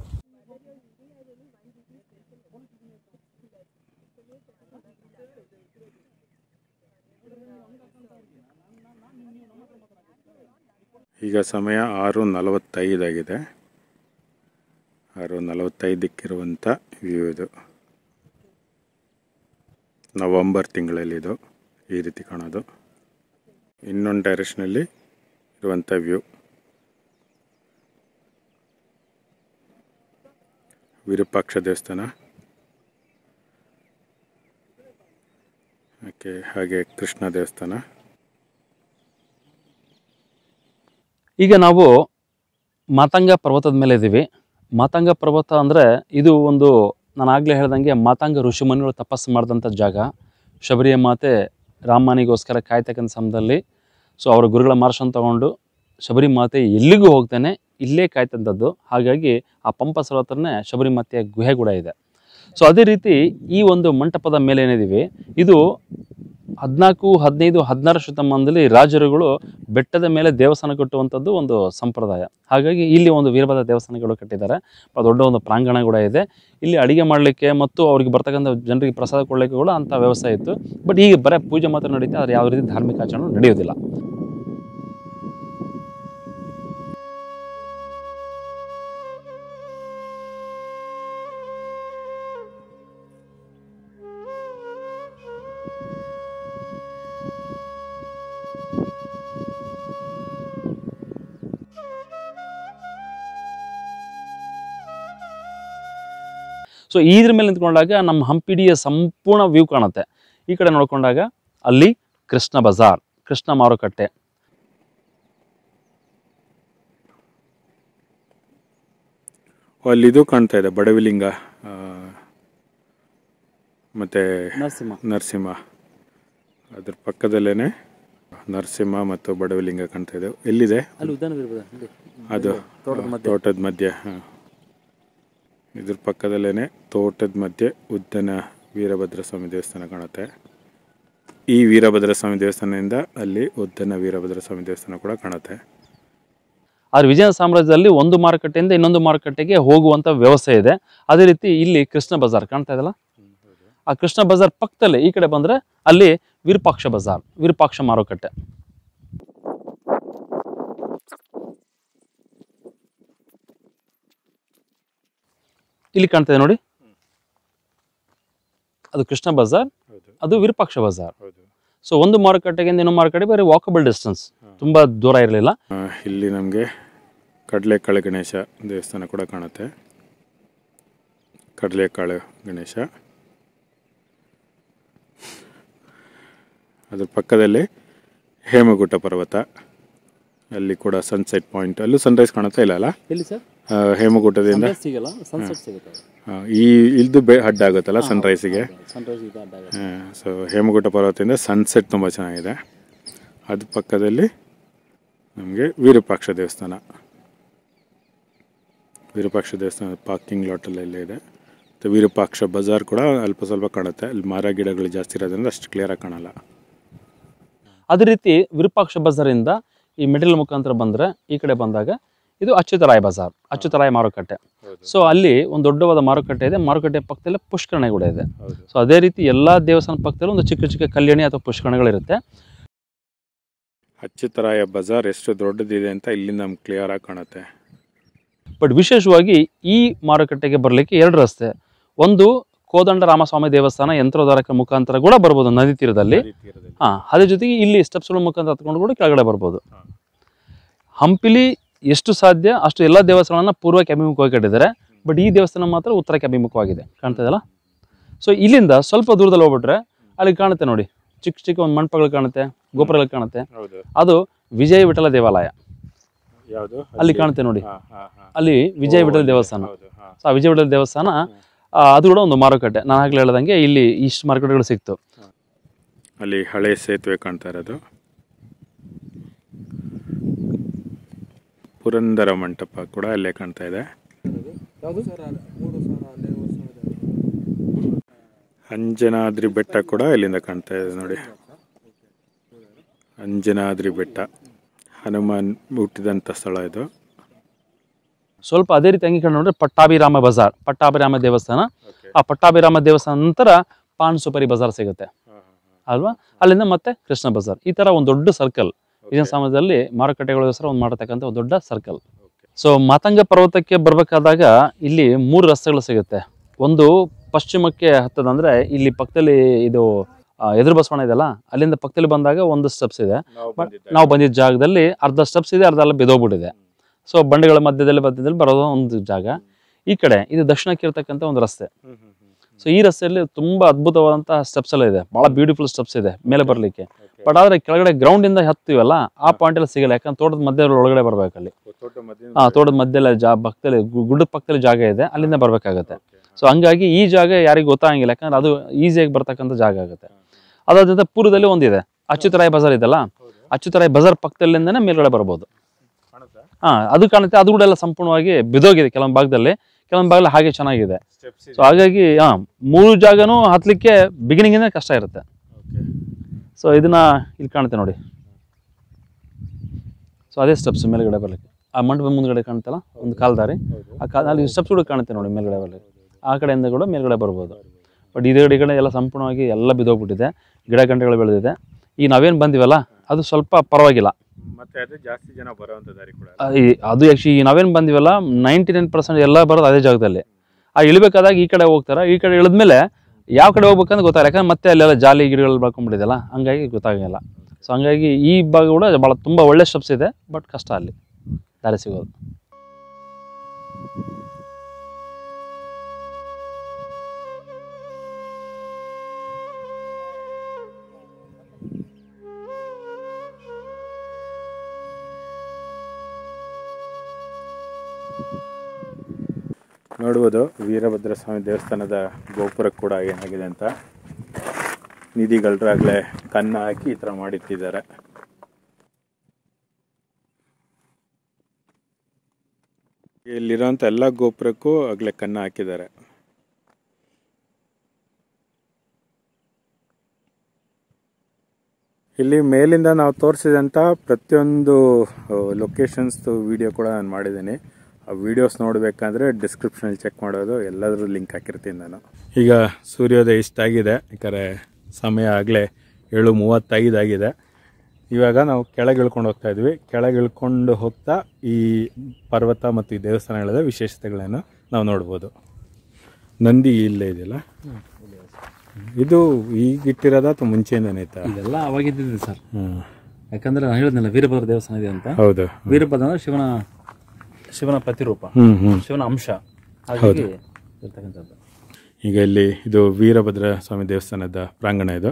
ಈಗ ಸಮಯ ಆರು ನಲವತ್ತೈದಾಗಿದೆ ಆರು ನಲವತ್ತೈದಕ್ಕಿರುವಂಥ ವ್ಯೂ ಇದು ನವಂಬರ್ ತಿಂಗಳಲ್ಲಿದು ಈ ರೀತಿ ಕಾಣೋದು ಇನ್ನೊಂದು ಡೈರೆಕ್ಷನಲ್ಲಿ ಇರುವಂಥ ವ್ಯೂ ವಿರೂಪಾಕ್ಷ ದೇವಸ್ಥಾನ ಓಕೆ ಹಾಗೆ ಕೃಷ್ಣ ದೇವಸ್ಥಾನ ಈಗ ನಾವು ಮಾತಂಗ ಪರ್ವತದ ಮೇಲೆ ಇದ್ದೀವಿ ಮಾತಂಗ ಪರ್ವತ ಅಂದರೆ ಇದು ಒಂದು ನಾನು ಆಗಲೇ ಹೇಳ್ದಂಗೆ ಮಾತಂಗ ಋಷಿಮುನಿಗಳು ತಪಸ್ಸು ಮಾಡಿದಂಥ ಜಾಗ ಶಬರಿಯ ಮಾತೆ ರಾಮನಿಗೋಸ್ಕರ ಕಾಯ್ತಕ್ಕಂಥ ಸಮಯದಲ್ಲಿ ಸೊ ಅವರ ಗುರುಗಳ ಮಾರ್ಷನ್ ತಗೊಂಡು ಶಬರಿ ಮಾತೆ ಎಲ್ಲಿಗೂ ಹೋಗ್ತಾನೆ ಇಲ್ಲೇ ಕಾಯ್ತಂಥದ್ದು ಹಾಗಾಗಿ ಆ ಪಂಪ ಸರೋವರನೇ ಶಬರಿ ಮಾತೆಯ ಗುಹೆ ಕೂಡ ಇದೆ ಸೊ ಅದೇ ರೀತಿ ಈ ಒಂದು ಮಂಟಪದ ಮೇಲೆ ಏನಿದ್ದೀವಿ ಇದು ಹದಿನಾಲ್ಕು ಹದಿನೈದು ಹದಿನಾರು ಶತಮಾನದಲ್ಲಿ ರಾಜರುಗಳು ಬೆಟ್ಟದ ಮೇಲೆ ದೇವಸ್ಥಾನ ಕಟ್ಟುವಂಥದ್ದು ಒಂದು ಸಂಪ್ರದಾಯ ಹಾಗಾಗಿ ಇಲ್ಲಿ ಒಂದು ವೀರಭದ್ರ ದೇವಸ್ಥಾನಗಳು ಕಟ್ಟಿದ್ದಾರೆ ಅದು ದೊಡ್ಡ ಒಂದು ಪ್ರಾಂಗಣ ಕೂಡ ಇದೆ ಇಲ್ಲಿ ಅಡಿಗೆ ಮಾಡಲಿಕ್ಕೆ ಮತ್ತು ಅವ್ರಿಗೆ ಬರ್ತಕ್ಕಂಥ ಜನರಿಗೆ ಪ್ರಸಾದ ಕೊಡಲಿಕ್ಕೆ ಕೂಡ ಅಂಥ ವ್ಯವಸ್ಥೆ ಇತ್ತು ಬಟ್ ಈಗ ಬರೀ ಪೂಜೆ ಮಾತ್ರ ನಡೀತೆ ಆದರೆ ಯಾವ ರೀತಿ ಧಾರ್ಮಿಕ ಆಚರಣೆ ನಡೆಯೋದಿಲ್ಲ ಸೊ ಇದ್ರ ಮೇಲೆ ನಿಂತ್ಕೊಂಡಾಗ ನಮ್ಮ ಹಂಪಿಡಿಯ ಸಂಪೂರ್ಣ ವ್ಯೂ ಕಾಣುತ್ತೆ ಈ ಕಡೆ ನೋಡ್ಕೊಂಡಾಗ ಅಲ್ಲಿ ಕೃಷ್ಣ ಬಜಾರ್ ಕೃಷ್ಣ ಮಾರುಕಟ್ಟೆ ಅಲ್ಲಿದು ಕಾಣ್ತಾ ಇದೆ ಬಡವಿಲಿಂಗ ಆ, ಮತ್ತೆ ನರಸಿಂಹ ನರಸಿಂಹ ಅದ್ರ ಪಕ್ಕದಲ್ಲೇನೆ ನರಸಿಂಹ ಮತ್ತು ಬಡವಿಲಿಂಗ ಕಾಣ್ತಾ ಇದೆ ಎಲ್ಲಿದೆ ಅಲ್ಲಿ ಉದ್ಯಾನ ಅದು ತೋಟದ ಮಧ್ಯೆ ಹಾಂ ಇದ್ರ ಪಕ್ಕದಲ್ಲೇನೆ ತೋಟದ ಮಧ್ಯೆ ಉದ್ದನ ವೀರಭದ್ರ ಸ್ವಾಮಿ ದೇವಸ್ಥಾನ ಕಾಣುತ್ತೆ ಈ ವೀರಭದ್ರ ಸ್ವಾಮಿ ದೇವಸ್ಥಾನದಿಂದ ಅಲ್ಲಿ ಉದ್ದನ ವೀರಭದ್ರ ಸ್ವಾಮಿ ದೇವಸ್ಥಾನ ಕೂಡ ಕಾಣುತ್ತೆ ಆದ್ರೆ ವಿಜಯ ಸಾಮ್ರಾಜ್ಯದಲ್ಲಿ ಒಂದು ಮಾರುಕಟ್ಟೆಯಿಂದ ಇನ್ನೊಂದು ಮಾರುಕಟ್ಟೆಗೆ ಹೋಗುವಂತ ವ್ಯವಸ್ಥೆ ಇದೆ ಅದೇ ರೀತಿ ಇಲ್ಲಿ ಕೃಷ್ಣ ಬಜಾರ್ ಕಾಣ್ತಾ ಇದಲ್ಲ ಆ ಕೃಷ್ಣ ಬಜಾರ್ ಪಕ್ಕದಲ್ಲಿ ಈ ಕಡೆ ಬಂದ್ರೆ ಅಲ್ಲಿ ವಿರೂಪಾಕ್ಷ ಬಜಾರ್ ವಿರೂಪಾಕ್ಷ ಮಾರುಕಟ್ಟೆ ಇಲ್ಲಿ ಕಾಣ್ತಾ ಇದೆ ನೋಡಿ ಅದು ಕೃಷ್ಣ ಬಜಾರ್ ಅದು ವಿರೂಪಾಕ್ಷ ಬಜಾರ್ ಸೊ ಒಂದು ಮಾರುಕಟ್ಟೆಗಿಂದ ಇನ್ನೊಂದು ಮಾರುಕಟ್ಟೆ ಬೇರೆ ವಾಕಬಲ್ ಡಿಸ್ಟೆನ್ಸ್ ತುಂಬಾ ದೂರ ಇರಲಿಲ್ಲ ಆ, ಇಲ್ಲಿ ನಮಗೆ ಕಡಲೆಕಾಳು ಗಣೇಶ ದೇವಸ್ಥಾನ ಕೂಡ ಕಾಣುತ್ತೆ ಕಡಲೆಕಾಳು ಗಣೇಶ ಅದ್ರ ಪಕ್ಕದಲ್ಲಿ ಹೇಮಗುಟ್ಟ ಪರ್ವತ ಅಲ್ಲಿ ಕೂಡ ಸನ್ಸೆಟ್ ಪಾಯಿಂಟ್ ಅಲ್ಲೂ ಸನ್ರೈಸ್ ಕಾಣುತ್ತಾ ಇಲ್ಲ ಅಲ್ಲ ಎಲ್ಲಿ ಸರ್ ಆ, ಹೇಮಗುಟ್ಟದಿಂದ ಸಿಗಲ್ಲ ಸನ್ಸೆಟ್ ಸಿಗುತ್ತೆ ಆ, ಈ ಇಲ್ದು ಬೆ ಅಡ್ಡ ಆಗುತ್ತಲ್ಲ ಸನ್ರೈಸಿಗೆ ಸನ್ರೈಸ್ ಇದೆ ಅಡ್ಡ ಸೊ ಹೇಮಗುಟ್ಟ ಪರ್ವತದಿಂದ ಸನ್ಸೆಟ್ ತುಂಬ ಚೆನ್ನಾಗಿದೆ ಅದ್ರ ಪಕ್ಕದಲ್ಲಿ ನಮಗೆ ವಿರೂಪಾಕ್ಷ ದೇವಸ್ಥಾನ ವಿರೂಪಾಕ್ಷ ದೇವಸ್ಥಾನ ಪಾರ್ಕಿಂಗ್ ಲಾಟಲ್ಲೆಲ್ಲ ಇದೆ ಮತ್ತು ವಿರೂಪಾಕ್ಷ ಬಜಾರ್ ಕೂಡ ಅಲ್ಪ ಸ್ವಲ್ಪ ಕಾಣುತ್ತೆ ಅಲ್ಲಿ ಮರ ಗಿಡಗಳು ಜಾಸ್ತಿ ಇರೋದ್ರಿಂದ ಅಷ್ಟು ಕ್ಲಿಯರಾಗಿ ಕಾಣಲ್ಲ ಅದೇ ರೀತಿ ವಿರೂಪಾಕ್ಷ ಬಜಾರಿಂದ ಈ ಮೆಟೀರಿಯಲ್ ಮುಖಾಂತರ ಬಂದರೆ ಈ ಕಡೆ ಬಂದಾಗ ಇದು ಅಚ್ಯುತರಾಯ ಬಜಾರ್ ಅಚ್ಯುತರಾಯ ಮಾರುಕಟ್ಟೆ ಸೊ ಅಲ್ಲಿ ಒಂದು ದೊಡ್ಡವಾದ ಮಾರುಕಟ್ಟೆ ಇದೆ ಮಾರುಕಟ್ಟೆ ಪಕ್ಕದಲ್ಲೇ ಪುಷ್ಕರಣೆ ಕೂಡ ಇದೆ ಸೊ ಅದೇ ರೀತಿ ಎಲ್ಲ ದೇವಸ್ಥಾನ ಪಕ್ಕದಲ್ಲೂ ಒಂದು ಚಿಕ್ಕ ಚಿಕ್ಕ ಕಲ್ಯಾಣಿ ಅಥವಾ ಪುಷ್ಕರಣೆಗಳಿರುತ್ತೆ ಅಚ್ಯುತರಾಯ ಬಜಾರ್ ಎಷ್ಟು ದೊಡ್ಡದಿದೆ ಅಂತ ಇಲ್ಲಿ ನಮ್ಗೆ ಕ್ಲಿಯರ್ ಆಗಿ ಕಾಣುತ್ತೆ ಬಟ್ ವಿಶೇಷವಾಗಿ ಈ ಮಾರುಕಟ್ಟೆಗೆ ಬರಲಿಕ್ಕೆ ಎರಡು ರಸ್ತೆ ಒಂದು ಕೋದಂಡ ರಾಮಸ್ವಾಮಿ ದೇವಸ್ಥಾನ ಯಂತ್ರೋದ್ಧಾರಕ ಮುಖಾಂತರ ಕೂಡ ಬರ್ಬೋದು ನದಿ ತೀರದಲ್ಲಿ ಹಾ ಅದ್ರ ಜೊತೆಗೆ ಇಲ್ಲಿ ಸ್ಟೆಪ್ಸ್ಗಳ ಮುಖಾಂತರ ಹತ್ಕೊಂಡು ಕೂಡ ಕೆಳಗಡೆ ಬರ್ಬೋದು ಹಾ. ಹಂಪಿಲಿ ಎಷ್ಟು ಸಾಧ್ಯ ಅಷ್ಟು ಎಲ್ಲ ದೇವಸ್ಥಾನಗಳನ್ನ ಪೂರ್ವಕ್ಕೆ ಅಭಿಮುಖವಾಗಿ ಕಟ್ಟಿದ್ದಾರೆ ಬಟ್ ಈ ದೇವಸ್ಥಾನ ಮಾತ್ರ ಉತ್ತರಕ್ಕೆ ಅಭಿಮುಖವಾಗಿದೆ ಕಾಣ್ತಾ ಇದೆಯಲ್ಲ ಸೊ ಇಲ್ಲಿಂದ ಸ್ವಲ್ಪ ದೂರದಲ್ಲಿ ಹೋಗ್ಬಿಟ್ರೆ ಅಲ್ಲಿ ಕಾಣುತ್ತೆ ನೋಡಿ ಚಿಕ್ಕ ಚಿಕ್ಕ ಒಂದು ಮಂಟಪಗಳು ಕಾಣುತ್ತೆ ಗೋಪುರಗಳು ಕಾಣುತ್ತೆ ಹೌದು ಅದು ವಿಜಯ ವಿಠಲ ದೇವಾಲಯ ಯಾವುದು ಅಲ್ಲಿ ಕಾಣುತ್ತೆ ನೋಡಿ ಹಾ ಹಾ ಹಾ ಅಲ್ಲಿ ವಿಜಯ ವಿಠಲ ದೇವಸ್ಥಾನ ಹೌದು ಹಾ ಸೊ ಆ ವಿಜಯ ವಿಠಲ ದೇವಸ್ಥಾನ ಆ, ಅದು ಕೂಡ ಒಂದು ಮಾರುಕಟ್ಟೆ ನಾನು ಆಗ್ಲೇ ಹೇಳ್ದಂಗೆ ಇಲ್ಲಿ ಇಷ್ಟು ಮಾರುಕಟ್ಟೆಗಳು ಸಿಕ್ತು ಅಲ್ಲಿ ಹಳೆ ಸೇತುವೆ ಕಾಣ್ತಾ ಇರೋದು ಪುರಂದರ ಮಂಟಪ ಕೂಡ ಅಲ್ಲೇ ಕಾಣ್ತಾ ಇದೆ ಅಂಜನಾದ್ರಿ ಬೆಟ್ಟ ಕೂಡ ಇಲ್ಲಿಂದ ಕಾಣ್ತಾ ಇದೆ ನೋಡಿ ಅಂಜನಾದ್ರಿ ಬೆಟ್ಟ ಹನುಮಾನ್ ಹುಟ್ಟಿದಂಥ ಸ್ಥಳ ಇದು ಸ್ವಲ್ಪ ಅದೇ ರೀತಿ ಹಂಗೆ ಕಡೆ ನೋಡಿದ್ರೆ ಪಟ್ಟಾಭಿರಾಮ ಬಜಾರ್ ಪಟ್ಟಾಭಿರಾಮ ದೇವಸ್ಥಾನ ಆ ಪಟ್ಟಾಭಿರಾಮ ದೇವಸ್ಥಾನ ನಂತರ ಪಾನ್ ಸುಪಾರಿ ಬಜಾರ್ ಸಿಗುತ್ತೆ ಅಲ್ವಾ ಅಲ್ಲಿಂದ ಮತ್ತೆ ಕೃಷ್ಣ ಬಜಾರ್ ಈ ತರ ಒಂದು ದೊಡ್ಡ ಸರ್ಕಲ್ ಇದನ್ನ ಸಮಯದಲ್ಲಿ ಮಾರುಕಟ್ಟೆಗಳಿಗೋಸ್ಕರ ಒಂದು ಮಾಡತಕ್ಕಂಥ ಒಂದು ದೊಡ್ಡ ಸರ್ಕಲ್ ಸೊ ಮಾತಂಗ ಪರ್ವತಕ್ಕೆ ಬರ್ಬೇಕಾದಾಗ ಇಲ್ಲಿ ಮೂರು ರಸ್ತೆಗಳು ಸಿಗುತ್ತೆ ಒಂದು ಪಶ್ಚಿಮಕ್ಕೆ ಹತ್ತದಂದ್ರೆ ಇಲ್ಲಿ ಪಕ್ಕದಲ್ಲಿ ಇದು ಆ, ಎದುರು ಬಸವಣ್ಣ ಇದೆಲ್ಲ ಅಲ್ಲಿಂದ ಪಕ್ಕದಲ್ಲಿ ಬಂದಾಗ ಒಂದು ಸ್ಟೆಪ್ಸ್ ಇದೆ ಬಟ್ ನಾವು ಬಂದಿದ್ದ ಜಾಗದಲ್ಲಿ ಅರ್ಧ ಸ್ಟೆಪ್ಸ್ ಇದೆ ಅರ್ಧ ಎಲ್ಲ ಬಿದೋಗ್ಬಿಟ್ಟಿದೆ ಸೊ ಬಂಡೆಗಳ ಮಧ್ಯದಲ್ಲಿ ಮಧ್ಯದಲ್ಲಿ ಬರೋದು ಒಂದು ಜಾಗ ಈ ಕಡೆ ಇದು ದಕ್ಷಿಣಕ್ಕೆ ಇರ್ತಕ್ಕಂಥ ಒಂದು ರಸ್ತೆ ಸೊ ಈ ರಸ್ತೆಯಲ್ಲಿ ತುಂಬಾ ಅದ್ಭುತವಾದಂತಹ ಸ್ಟೆಪ್ಸ್ ಎಲ್ಲ ಇದೆ ಬಹಳ ಬ್ಯೂಟಿಫುಲ್ ಸ್ಟೆಪ್ಸ್ ಇದೆ ಮೇಲೆ ಬರ್ಲಿಕ್ಕೆ ಬಟ್ ಆದ್ರೆ ಕೆಳಗಡೆ ಗ್ರೌಂಡ್ ಇಂದ ಹತ್ತೀವಲ್ಲ ಆ ಪಾಯಿಂಟ್ ಎಲ್ಲ ಸಿಗಲ್ಲ ಯಾಕಂದ್ರೆ ತೋಟದ ಮಧ್ಯ ಒಳಗಡೆ ಬರ್ಬೇಕಲ್ಲಿ ಹಾ ತೋಟದ ಮಧ್ಯದಲ್ಲಿ ಜಾ ಪಕ್ಕದಲ್ಲಿ ಗು- ಗುಡ್ಡದ ಪಕ್ಕದಲ್ಲಿ ಜಾಗ ಇದೆ ಅಲ್ಲಿಂದ ಬರ್ಬೇಕಾಗತ್ತೆ ಸೊ ಹಂಗಾಗಿ ಈ ಜಾಗ ಯಾರಿಗೂ ಗೊತ್ತಾಗಂಗಿಲ್ಲ ಯಾಕಂದ್ರೆ ಅದು ಈಸಿಯಾಗಿ ಬರ್ತಕ್ಕಂಥ ಜಾಗ ಆಗುತ್ತೆ ಅದಾದ ಜೊತೆ ಪೂರ್ವದಲ್ಲಿ ಒಂದಿದೆ ಅಚ್ಯುತರಾಯ ಬಜಾರ್ ಇದೆಲ್ಲ ಅಚ್ಯುತರಾಯ ಬಜಾರ್ ಪಕ್ಕದಲ್ಲಿಂದನೇ ಮೇಲ್ಗಡೆ ಬರ್ಬೋದು ಹಾ ಅದು ಕಾಣುತ್ತೆ ಅದು ಕೂಡ ಎಲ್ಲ ಸಂಪೂರ್ಣವಾಗಿ ಬಿದೋಗಿದೆ ಕೆಲವೊಂದು ಭಾಗದಲ್ಲಿ ಕೆಲವೊಂದು ಭಾಗದಲ್ಲಿ ಹಾಗೆ ಚೆನ್ನಾಗಿದೆ ಸೊ ಹಾಗಾಗಿ ಹಾ ಮೂರು ಜಾಗನೂ ಹತ್ಲಿಕ್ಕೆ ಬಿಗಿನಿಂಗ್ ಇಂದ ಕಷ್ಟ ಇರುತ್ತೆ ಸೊ ಇದನ್ನ ಇಲ್ಲಿ ಕಾಣುತ್ತೆ ನೋಡಿ ಸೊ ಅದೇ ಸ್ಟೆಪ್ಸ್ ಮೇಲ್ಗಡೆ ಬರ್ಲಿಕ್ಕೆ ಆ ಮಂಟಪ ಮುಂದ್ಗಡೆ ಕಾಣುತ್ತಲ್ಲ ಒಂದು ಕಾಲ್ದಾರಿ ಆ ಕಾಲ್ ಅಲ್ಲಿ ಸ್ಟೆಪ್ಸ್ ಕೂಡ ಕಾಣುತ್ತೆ ನೋಡಿ ಮೇಲ್ಗಡೆ ಬರ್ಲಿಕ್ಕೆ ಆ ಕಡೆಯಿಂದ ಕೂಡ ಮೇಲ್ಗಡೆ ಬರ್ಬೋದು ಬಟ್ ಇದೇ ಕಡೆ ಈ ಕಡೆ ಎಲ್ಲ ಸಂಪೂರ್ಣವಾಗಿ ಎಲ್ಲ ಬಿದ್ದೋಗ್ಬಿಟ್ಟಿದೆ ಗಿಡ ಗಂಟೆಗಳು ಬೆಳೆದಿದೆ ಈಗ ನಾವೇನು ಬಂದಿವಲ್ಲ ಅದು ಸ್ವಲ್ಪ ಪರವಾಗಿಲ್ಲ ಮತ್ತೆ ಅದು ಜಾಸ್ತಿ ಜನ ಬರುವಂತ ದಾರಿ ಕೂಡ ಆ, ಈ- ಅದು ಆ್ಯಕ್ಚುಲಿ ನಾವೇನು ಬಂದಿವಲ್ಲ ನೈಂಟಿ ನೈನ್ ಪರ್ಸೆಂಟ್ ಎಲ್ಲ ಬರೋದು ಅದೇ ಜಾಗದಲ್ಲಿ ಆ ಇಳಿಬೇಕಾದಾಗ ಈ ಕಡೆ ಹೋಗ್ತಾರೆ ಈ ಕಡೆ ಇಳಿದ್ಮೇಲೆ ಯಾವ ಕಡೆ ಹೋಗ್ಬೇಕಂತ ಗೊತ್ತಾಗಲ್ಲ ಯಾಕಂದ್ರೆ ಮತ್ತೆ ಅಲ್ಲೆಲ್ಲ ಜಾಲಿ ಗಿಡಗಳು ಬೆಳ್ಕೊಂಡ್ಬಿಟ್ಟಿದೆಲ್ಲ ಹಂಗಾಗಿ ಗೊತ್ತಾಗಂಗಿಲ್ಲ ಸೊ ಹಂಗಾಗಿ ಈ ಭಾಗ ಕೂಡ ಭಾಳ ತುಂಬ ಒಳ್ಳೆ ಸ್ಟೆಪ್ಸ್ ಇದೆ ಬಟ್ ಕಷ್ಟ ಅಲ್ಲಿ ದಾರಿ ಸಿಗೋದು ನೋಡ್ಬೋದು ವೀರಭದ್ರ ಸ್ವಾಮಿ ದೇವಸ್ಥಾನದ ಗೋಪುರ ಕೂಡ ಏನಾಗಿದೆ ಅಂತ ನಿಧಿಗಳಾಗಲೇ ಕನ್ನ ಹಾಕಿ ಈ ಥರ ಮಾಡಿಟ್ಟಿದ್ದಾರೆ ಇಲ್ಲಿರೋಂಥ ಎಲ್ಲ ಗೋಪುರಕ್ಕೂ ಆಗಲೇ ಕನ್ನ ಹಾಕಿದ್ದಾರೆ ಇಲ್ಲಿ ಮೇಲಿಂದ ನಾವು ತೋರಿಸಿದಂಥ ಪ್ರತಿಯೊಂದು ಲೊಕೇಶನ್ಸ್ದು ವಿಡಿಯೋ ಕೂಡ ನಾನು ಮಾಡಿದ್ದೀನಿ ಆ ವಿಡಿಯೋಸ್ ನೋಡಬೇಕಂದ್ರೆ ಡಿಸ್ಕ್ರಿಪ್ಷನಲ್ಲಿ ಚೆಕ್ ಮಾಡೋದು ಎಲ್ಲಾದ್ರೂ ಲಿಂಕ್ ಹಾಕಿರ್ತೀನಿ ನಾನು ಈಗ ಸೂರ್ಯೋದಯ ಇಷ್ಟಾಗಿದೆ ಯಾಕಂದರೆ ಸಮಯ ಆಗಲೇ ಏಳು ಮೂವತ್ತೈದು ಆಗಿದೆ ಇವಾಗ ನಾವು ಕೆಳಗೆ ಇಳ್ಕೊಂಡು ಹೋಗ್ತಾ ಇದ್ವಿ ಕೆಳಗೆ ಇಳ್ಕೊಂಡು ಹೋಗ್ತಾ ಈ ಪರ್ವತ ಮತ್ತು ಈ ದೇವಸ್ಥಾನಗಳ ವಿಶೇಷತೆಗಳನ್ನು ನಾವು ನೋಡ್ಬೋದು ನಂದಿ ಇಲ್ಲೇ ಇದೆಯಲ್ಲ ಇದು ಈಗ ಇಟ್ಟಿರೋದ ಅಥವಾ ಮುಂಚೆಯಿಂದನೇ ಇತ್ತಾ ಇದೆಲ್ಲ ಅವಾಗಿದ್ದಿದೆ ಸರ್ ಹ್ಮ್. ಯಾಕಂದ್ರೆ ನಾನು ಹೇಳಿದ್ನಲ್ಲ ವೀರಭದ್ರ ದೇವಸ್ಥಾನ ಇದೆ ಅಂತ ಹೌದು ವೀರಭದ್ರ ಅಂದ್ರೆ ಶಿವನ ಶಿವನ ಪ್ರತಿರೂಪ ಹ್ಮ್ ಹ್ಮ್ ಶಿವನ ಅಂಶ ಹಾಗಾಗಿ ಇರ್ತಕ್ಕಂಥದ್ದು ಈಗ ಇಲ್ಲಿ ಇದು ವೀರಭದ್ರ ಸ್ವಾಮಿ ದೇವಸ್ಥಾನದ ಪ್ರಾಂಗಣ ಇದು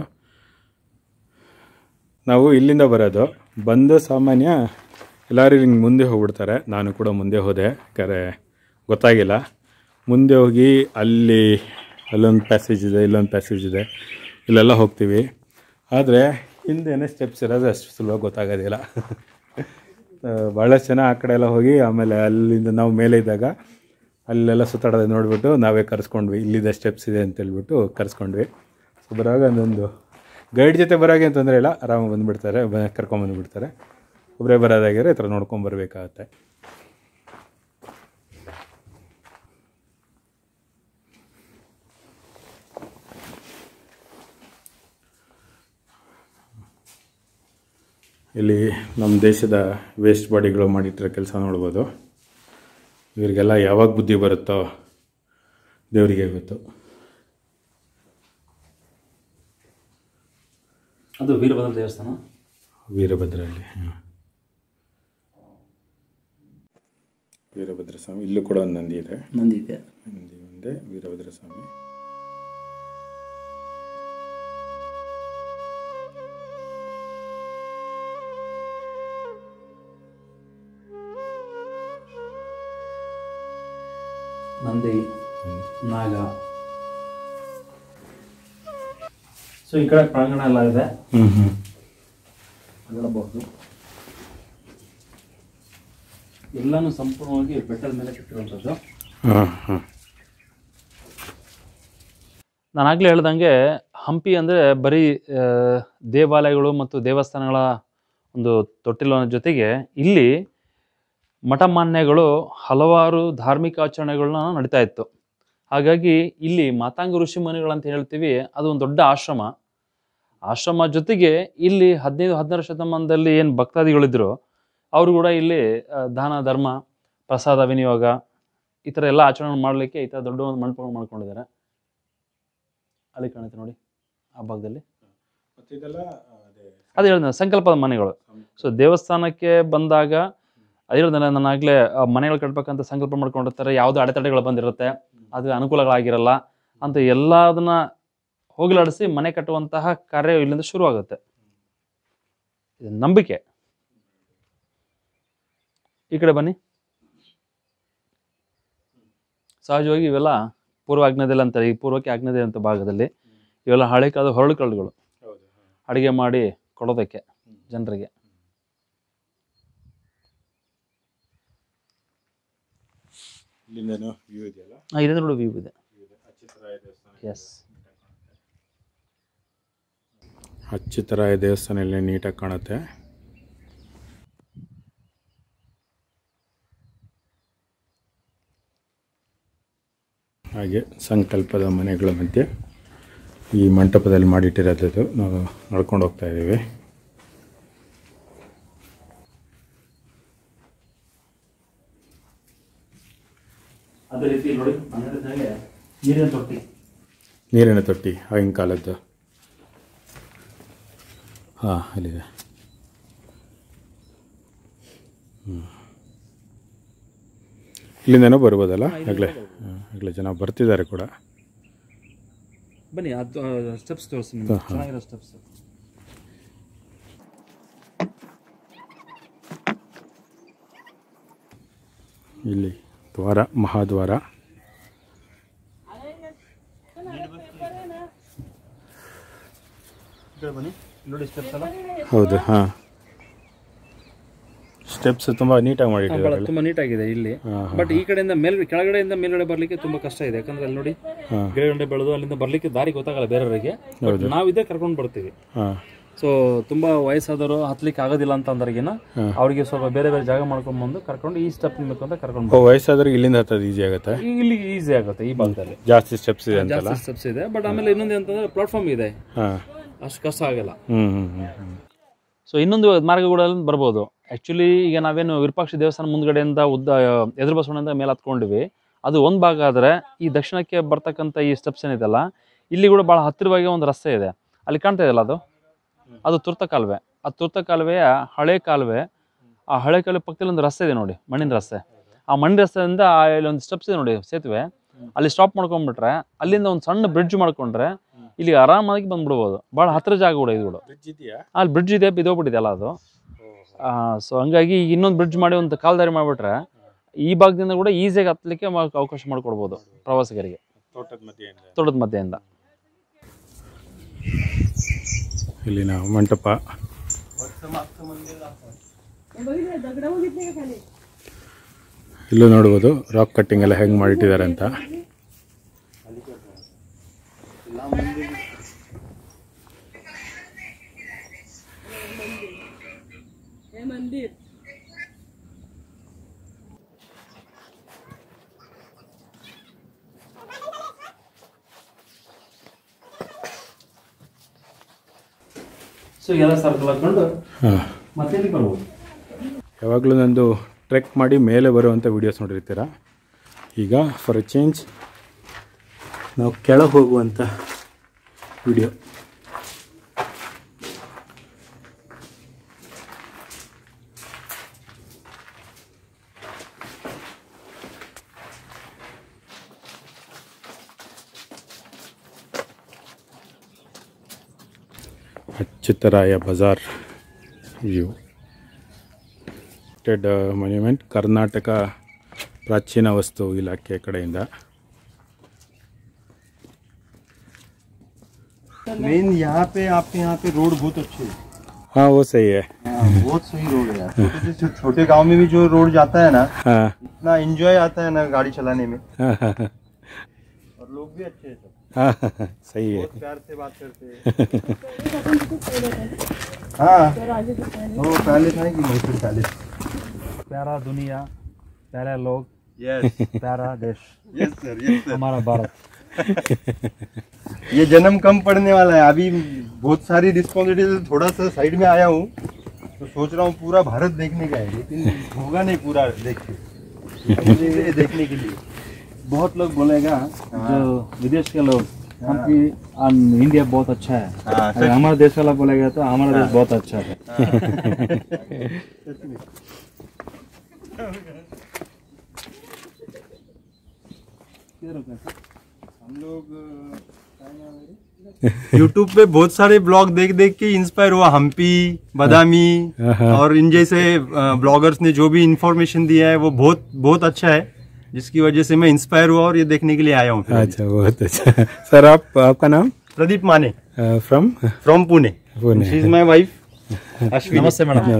ನಾವು ಇಲ್ಲಿಂದ ಬರೋದು ಬಂದು ಸಾಮಾನ್ಯ ಎಲ್ಲರೂ ಹಿಂಗೆ ಮುಂದೆ ಹೋಗ್ಬಿಡ್ತಾರೆ ನಾನು ಕೂಡ ಮುಂದೆ ಹೋದೆ ಯಾಕಂದರೆ ಗೊತ್ತಾಗಿಲ್ಲ ಮುಂದೆ ಹೋಗಿ ಅಲ್ಲಿ ಅಲ್ಲೊಂದು ಪ್ಯಾಸೇಜ್ ಇದೆ ಇಲ್ಲೊಂದು ಪ್ಯಾಸೇಜ್ ಇದೆ ಇಲ್ಲೆಲ್ಲ ಹೋಗ್ತೀವಿ ಆದರೆ ಹಿಂದೆನೇ ಸ್ಟೆಪ್ಸ್ ಇರೋದು ಅಷ್ಟು ಸುಲಭ ಗೊತ್ತಾಗೋದಿಲ್ಲ ಭಾಳಷ್ಟು ಜನ ಆ ಕಡೆ ಎಲ್ಲ ಹೋಗಿ ಆಮೇಲೆ ಅಲ್ಲಿಂದ ನಾವು ಮೇಲೆ ಇದ್ದಾಗ ಅಲ್ಲೆಲ್ಲ ಸುತ್ತಾಡೋದು ನೋಡಿಬಿಟ್ಟು ನಾವೇ ಕರೆಸ್ಕೊಂಡ್ವಿ ಇಲ್ಲಿದೆ ಸ್ಟೆಪ್ಸ್ ಇದೆ ಅಂತ ಹೇಳ್ಬಿಟ್ಟು ಕರೆಸ್ಕೊಂಡ್ವಿ ಸೊ ಬರುವಾಗ ಒಂದೊಂದು ಗೈಡ್ ಜೊತೆ ಬರೋಗೆ ತೊಂದರೆ ಇಲ್ಲ ಆರಾಮಾಗಿ ಬಂದುಬಿಡ್ತಾರೆ ಬ ಕರ್ಕೊಂಬಂದುಬಿಡ್ತಾರೆ ಒಬ್ಬರೇ ಬರೋದಾಗಿದ್ರೆ ಈ ಥರ ನೋಡ್ಕೊಂಡು ಬರಬೇಕಾಗತ್ತೆ ಇಲ್ಲಿ ನಮ್ಮ ದೇಶದ ವೇಸ್ಟ್ ಬಾಡಿಗಳು ಮಾಡಿಟ್ಟಿರೋ ಕೆಲಸ ನೋಡ್ಬೋದು ಇವರಿಗೆಲ್ಲ ಯಾವಾಗ ಬುದ್ಧಿ ಬರುತ್ತೋ ದೇವರಿಗೆ ಗೊತ್ತು ಅದು ವೀರಭದ್ರ ದೇವಸ್ಥಾನ ವೀರಭದ್ರಲ್ಲಿ ಹಾಂ ವೀರಭದ್ರ ಸ್ವಾಮಿ ಇಲ್ಲೂ ಕೂಡ ಒಂದು ನಂದಿ ಇದೆ ನಂದಿ ಇದೆ ನಂದಿ ಮುಂದೆ ವೀರಭದ್ರ ಸ್ವಾಮಿ ನಂದಿ ನಾಗ ಸೊ ಈ ಕಡೆ ಪ್ರಾಂಗಣ ಎಲ್ಲ ಇದೆ ಹ್ಞೂ ಹ್ಞೂ ನೋಡಬಹುದು ಎಲ್ಲಾನು ಸಂಪೂರ್ಣವಾಗಿ ಬೆಟ್ಟದ ಮೇಲೆ ಕಟ್ಟಿರುವಂಥದ್ದು ಹಾಂ ಹಾಂ ನಾನು ಆಗಲೇ ಹೇಳ್ದಂಗೆ ಹಂಪಿ ಅಂದರೆ ಬರೀ ಆ, ದೇವಾಲಯಗಳು ಮತ್ತು ದೇವಸ್ಥಾನಗಳ ಒಂದು ತೊಟ್ಟಿಲಿನ ಜೊತೆಗೆ ಇಲ್ಲಿ ಮಠಮಾನ್ಯಗಳು ಹಲವಾರು ಧಾರ್ಮಿಕ ಆಚರಣೆಗಳನ್ನ ನಡೀತಾ ಇತ್ತು ಹಾಗಾಗಿ ಇಲ್ಲಿ ಮಾತಾಂಗ ಋಷಿ ಮುನಿಗಳಂತ ಹೇಳ್ತೀವಿ ಅದು ಒಂದು ದೊಡ್ಡ ಆಶ್ರಮ ಆಶ್ರಮ ಜೊತೆಗೆ ಇಲ್ಲಿ ಹದಿನೈದು ಹದಿನಾರು ಶತಮಾನದಲ್ಲಿ ಏನು ಭಕ್ತಾದಿಗಳಿದ್ರು ಅವರು ಕೂಡ ಇಲ್ಲಿ ಆ, ದಾನ ಧರ್ಮ ಪ್ರಸಾದ ವಿನಿಯೋಗ ಈ ಥರ ಎಲ್ಲ ಆಚರಣೆ ಮಾಡಲಿಕ್ಕೆ ಈ ಥರ ದೊಡ್ಡ ಒಂದು ಮಂಟಪಗಳು ಮಾಡ್ಕೊಂಡಿದ್ದಾರೆ ಅಲ್ಲಿ ಕಾಣುತ್ತೆ ನೋಡಿ ಆ ಭಾಗದಲ್ಲಿ ಮತ್ತು ಇದೆಲ್ಲ ಅದೇ ಅದು ಹೇಳಿದ ಸಂಕಲ್ಪದ ಮನೆಗಳು ಸೊ ದೇವಸ್ಥಾನಕ್ಕೆ ಬಂದಾಗ ಅದು ಹೇಳಿದೆ ನಾನು ಆಗಲೇ ಮನೆಗಳು ಕಟ್ಬೇಕಂತ ಸಂಕಲ್ಪ ಮಾಡ್ಕೊಂಡಿರ್ತಾರೆ ಯಾವುದೋ ಅಡೆತಡೆಗಳು ಬಂದಿರುತ್ತೆ ಅದು ಅನುಕೂಲಗಳಾಗಿರಲ್ಲ ಅಂತ ಎಲ್ಲದನ್ನ ಹೋಗಲಾಡಿಸಿ ಮನೆ ಕಟ್ಟುವಂತಹ ಕಾರ್ಯ ಇಲ್ಲಿಂದ ಶುರುವಾಗುತ್ತೆ ಇದು ನಂಬಿಕೆ ಈ ಕಡೆ ಬನ್ನಿ ಸಹಜವಾಗಿ ಇವೆಲ್ಲ ಪೂರ್ವ ಆಗ್ನೇಯದಲ್ಲಿ ಅಂತಾರೆ ಈ ಪೂರ್ವಕ್ಕೆ ಆಗ್ನೇಯ ಅಂತ ಭಾಗದಲ್ಲಿ ಇವೆಲ್ಲ ಹಳೆ ಕಾಲದ ಹೊರಳು ಕಲ್ಲುಗಳು ಹೌದು ಅಡುಗೆ ಮಾಡಿ ಕೊಡೋದಕ್ಕೆ ಜನರಿಗೆ ಇಲ್ಲಿಂದನೂ ವ್ಯೂ ಇದೆಯಲ್ಲ ಇಲ್ಲಿಂದ ನೋಡಿ ವ್ಯೂ ಇದೆ ಅಚ್ಯುತರಾಯ ದೇವಸ್ಥಾನ ಎಸ್ ಅಚ್ಯುತರಾಯ ದೇವಸ್ಥಾನ ಇಲ್ಲಿ ನೀಟಾಗಿ ಕಾಣುತ್ತೆ ಹಾಗೆ ಸಂಕಲ್ಪದ ಮನೆಗಳ ಮಧ್ಯೆ ಈ ಮಂಟಪದಲ್ಲಿ ಮಾಡಿಟ್ಟಿರೋದು ನಾವು ನಡ್ಕೊಂಡು ಹೋಗ್ತಾ ಇದ್ದೀವಿ ಅದೇ ರೀತಿ ನೋಡಿ ನೀರಿನ ತೊಟ್ಟಿ ನೀರಿನ ತೊಟ್ಟಿ ಆಗಿನ ಕಾಲದ್ದು ಹಾಂ ಅಲ್ಲಿದೆ ಹ್ಞೂ ಇಲ್ಲಿಂದನೂ ಬರ್ಬೋದಲ್ಲ ಆಗಲೇ ಆಗಲೇ ಜನ ಬರ್ತಿದ್ದಾರೆ ಕೂಡ ಬನ್ನಿ ಅದು ಸ್ಟೆಪ್ಸ್ ತೋರಿಸಿ ಹಾ, ಹಾ. ಚೆನ್ನಾಗಿರೋ ಸ್ಟೆಪ್ಸ್ ಇಲ್ಲಿ ದ್ವಾರ ಮಹಾದ್ವಾರ ಬನ್ನಿ ನೋಡಿ ಸ್ಟೆಪ್ಸ್ ಎಲ್ಲ ಹೌದು ಹಾಂ ಸ್ಟೆಪ್ಸ್ ತುಂಬ ನೀಟಾಗಿ ಭಾಳ ಮಾಡಿಟ್ಟಿದ್ದಾರೆ ತುಂಬಾ ನೀಟಾಗಿದೆ ಇಲ್ಲಿ ಹಾಂ ಹಾಂ ಬಟ್ ಈ ಕಡೆಯಿಂದ ಮೇಲ್ ಕೆಳಗಡೆಯಿಂದ ಮೇಲ್ಗಡೆ ಬರ್ಲಿಕ್ಕೆ ತುಂಬಾ ಕಷ್ಟ ಇದೆ ಯಾಕಂದ್ರೆ ಅಲ್ಲಿ ನೋಡಿ ಹಾಂ ಗಿಡಗಂಡೆ ಬೆಳೆದು ಅಲ್ಲಿಂದ ಬರ್ಲಿಕ್ಕೆ ದಾರಿ ಗೊತ್ತಾಗಲ್ಲ ಬೇರೆಯವರಿಗೆ ಬಟ್ ನಾವಿದ್ದೇ ಕರ್ಕೊಂಡು ಬರ್ತೀವಿ ಹಾಂ ಸೊ ತುಂಬಾ ವಯಸ್ಸಾದವರು ಹತ್ಲಿಕ್ಕೆ ಆಗೋದಿಲ್ಲ ಅಂತ ಅಂದ್ರಿಗಿನ ಹಾ. ಅವ್ರಿಗೆ ಸ್ವಲ್ಪ ಬೇರೆ ಬೇರೆ ಜಾಗ ಮಾಡ್ಕೊಂಡ್ ಬಂದು ಕರ್ಕೊಂಡು ಈ ಸ್ಟೆಪ್ ಬೇಕು ಅಂತ ಕರ್ಕೊಂಡು ಓ ವಯಸ್ಸಾದ್ರೆ ಇಲ್ಲಿಂದ ಹತ್ತೋದು ಈಸಿ ಆಗುತ್ತೆ ಬರ್ತೀವಿ. ಇಲ್ಲಿ ಈಸಿ ಆಗುತ್ತೆ ಈ ಭಾಗದಲ್ಲಿ ಜಾಸ್ತಿ ಸ್ಟೆಪ್ಸ್ ಇದೆ ಅಂತಲ್ಲ ಜಾಸ್ತಿ ಸ್ಟೆಪ್ಸ್ ಇದೆ ಬಟ್ ಆಮೇಲೆ ಇನ್ನೊಂದು ಅಂತಂದ್ರೆ ಪ್ಲಾಟ್ಫಾರ್ಮ್ ಇದೆ ಹಾಂ ಅಷ್ಟು ಕಷ್ಟ ಆಗಲ್ಲ ಹ್ಞೂ ಹ್ಞೂ ಹ್ಞೂ ಹ್ಞೂ ಸೊ ಇನ್ನೊಂದು ಮಾರ್ಗಗಳಲ್ಲಿ ಬರ್ಬೋದು ಆ್ಯಕ್ಚುಲಿ ಈಗ ನಾವೇನು ವಿರೂಪಾಕ್ಷ ದೇವಸ್ಥಾನ ಮುಂದ್ಗಡೆಯಿಂದ ಉದ್ದ ಎದುರು ಬಸವಣ್ಣಿಂದ ಮೇಲೆ ಹತ್ಕೊಂಡಿವಿ ಅದು ಒಂದು ಭಾಗ ಆದರೆ ಈ ದಕ್ಷಿಣಕ್ಕೆ ಬರ್ತಕ್ಕಂಥ ಈ ಸ್ಟೆಪ್ಸ್ ಏನಿದೆಲ್ಲ ಇಲ್ಲಿ ಕೂಡ ಭಾಳ ಹತ್ತಿರವಾಗಿ ಒಂದು ರಸ್ತೆ ಇದೆ ಅಲ್ಲಿ ಕಾಣ್ತಾ ಇದೆಯಲ್ಲ ಅದು ಅದು ತುರ್ತ ಕಾಲುವೆ ಆ ತುರ್ತ ಕಾಲುವೆಯ ಹಳೆ ಕಾಲುವೆ ಆ ಹಳೆ ಕಾಲುವೆ ಪಕ್ಕದಲ್ಲಿ ಒಂದು ರಸ್ತೆ ಇದೆ ನೋಡಿ ಮಣ್ಣಿನ ರಸ್ತೆ ಆ ಮಣ್ಣಿನ ರಸ್ತೆಯಿಂದ ಆ ಇಲ್ಲಿ ಒಂದು ಸ್ಟೆಪ್ಸ್ ಇದೆ ನೋಡಿ ಸೇತುವೆ ಅಲ್ಲಿ ಸ್ಟಾಪ್ ಮಾಡ್ಕೊಂಡ್ಬಿಟ್ರೆ ಅಲ್ಲಿಂದ ಒಂದು ಸಣ್ಣ ಬ್ರಿಡ್ಜ್ ಮಾಡ್ಕೊಂಡ್ರೆ ಇಲ್ಲಿ ಆರಾಮಾಗಿ ಬಂದ್ಬಿಡ್ಬೋದು ಭಾಳ ಹತ್ತಿರ ಜಾಗ ಕೂಡ ಇದು ಕೂಡ ಬ್ರಿಡ್ಜ್ ಇದೆಯಾ ಅಲ್ಲಿ ಬ್ರಿಡ್ಜ್ ಇದೆ ಬಿದ್ದೋಗ್ಬಿಟ್ಟಿದೆಯಲ್ಲ ಅದು ಸೊ ಹಂಗಾಗಿ ಈಗ ಇನ್ನೊಂದು ಬ್ರಿಡ್ಜ್ ಮಾಡಿ ಒಂದು ಕಾಲ್ದಾರಿ ಮಾಡಿಬಿಟ್ರೆ ಈ ಭಾಗದಿಂದ ಕೂಡ ಈಸಿಯಾಗಿ ಹತ್ತಲಿಕ್ಕೆ ಮ- ಅವಕಾಶ ಮಾಡಿಕೊಡ್ಬೋದು ಪ್ರವಾಸಿಗರಿಗೆ ತೋಟದ ಮಧ್ಯೆಯಿಂದ ತೋಟದ ಮಧ್ಯೆಯಿಂದ ಇಲ್ಲಿನ ಮಂಟಪ ಇಲ್ಲೂ ನೋಡ್ಬೋದು ರಾಕ್ ಕಟ್ಟಿಂಗ್ ಎಲ್ಲ ಹೆಂಗೆ ಮಾಡಿಟ್ಟಿದ್ದಾರೆ ಅಂತ हे मंदिर ಸೊ ಎಲ್ಲ ಸರ್ಕಲ್ ಹಾಕೊಂಡು ಹಾಂ ಮತ್ತೆ ಬರ್ಬೋದು ಯಾವಾಗಲೂ ನಂದು ಟ್ರೆಕ್ ಮಾಡಿ ಮೇಲೆ ಬರುವಂಥ ವೀಡಿಯೋಸ್ ನೋಡಿರ್ತೀರ ಈಗ ಫಾರ್ ಎ ಚೇಂಜ್ ನಾವು ಕೆಳಗೆ ಹೋಗುವಂಥ ವಿಡಿಯೋ ಅಚ್ಯುತರಾಯ ಬಜಾರ್ ವ್ಯೂ ಟೆಡ್ ಮಾನ್ಯುಮೆಂಟ್ ಕರ್ನಾಟಕ ಪ್ರಾಚೀನ ವಸ್ತು ಇಲಾಖೆ ಕಡೆಯಿಂದ मेन यहाँ पे आपके यहाँ पे रोड बहुत अच्छे है हाँ वो सही है हाँ, बहुत सही रोड है यार छोटे से छोटे गांव में भी जो रोड जाता है ना हाँ इतना एंजॉय आता है ना गाड़ी चलाने में हाँ हाँ हाँ, और लोग भी अच्छे हैं सब हाँ हाँ, सही है बहुत प्यार से बात करते हैं हाँ वो पहले था कि मैसूर पैलेस प्यारा दुनिया प्यारा लोग यस प्यारा देश यस सर यस सर हमारा भारत ये जन्म कम पड़ने वाला है अभी बहुत सारी रिस्पॉन्सिबिलिटी से थोड़ा सा साइड में आया हूँ तो सोच रहा हूँ पूरा भारत देखने का है लेकिन होगा नहीं पूरा देख के मुझे ये देखने के लिए बहुत लोग बोलेगा जो विदेश के लोग हम की इंडिया बहुत अच्छा है हाँ, अगर हमारा देश वाला बोलेगा तो हमारा देश बहुत अच्छा है हम लोग यूट्यूब पे बहुत सारे ब्लॉग देख देख के इंस्पायर हुआ हम्पी बादामी और इन जैसे ब्लॉगर्स ने जो भी इंफॉर्मेशन दिया है वो बहुत बहुत अच्छा है जिसकी वजह से मैं इंस्पायर हुआ और ये देखने के लिए आया हूँ फिर अभी। अच्छा बहुत अच्छा सर आप आपका नाम Pradeep Mane from from Pune Pune she is my wife Ashwini नमस्ते मैडम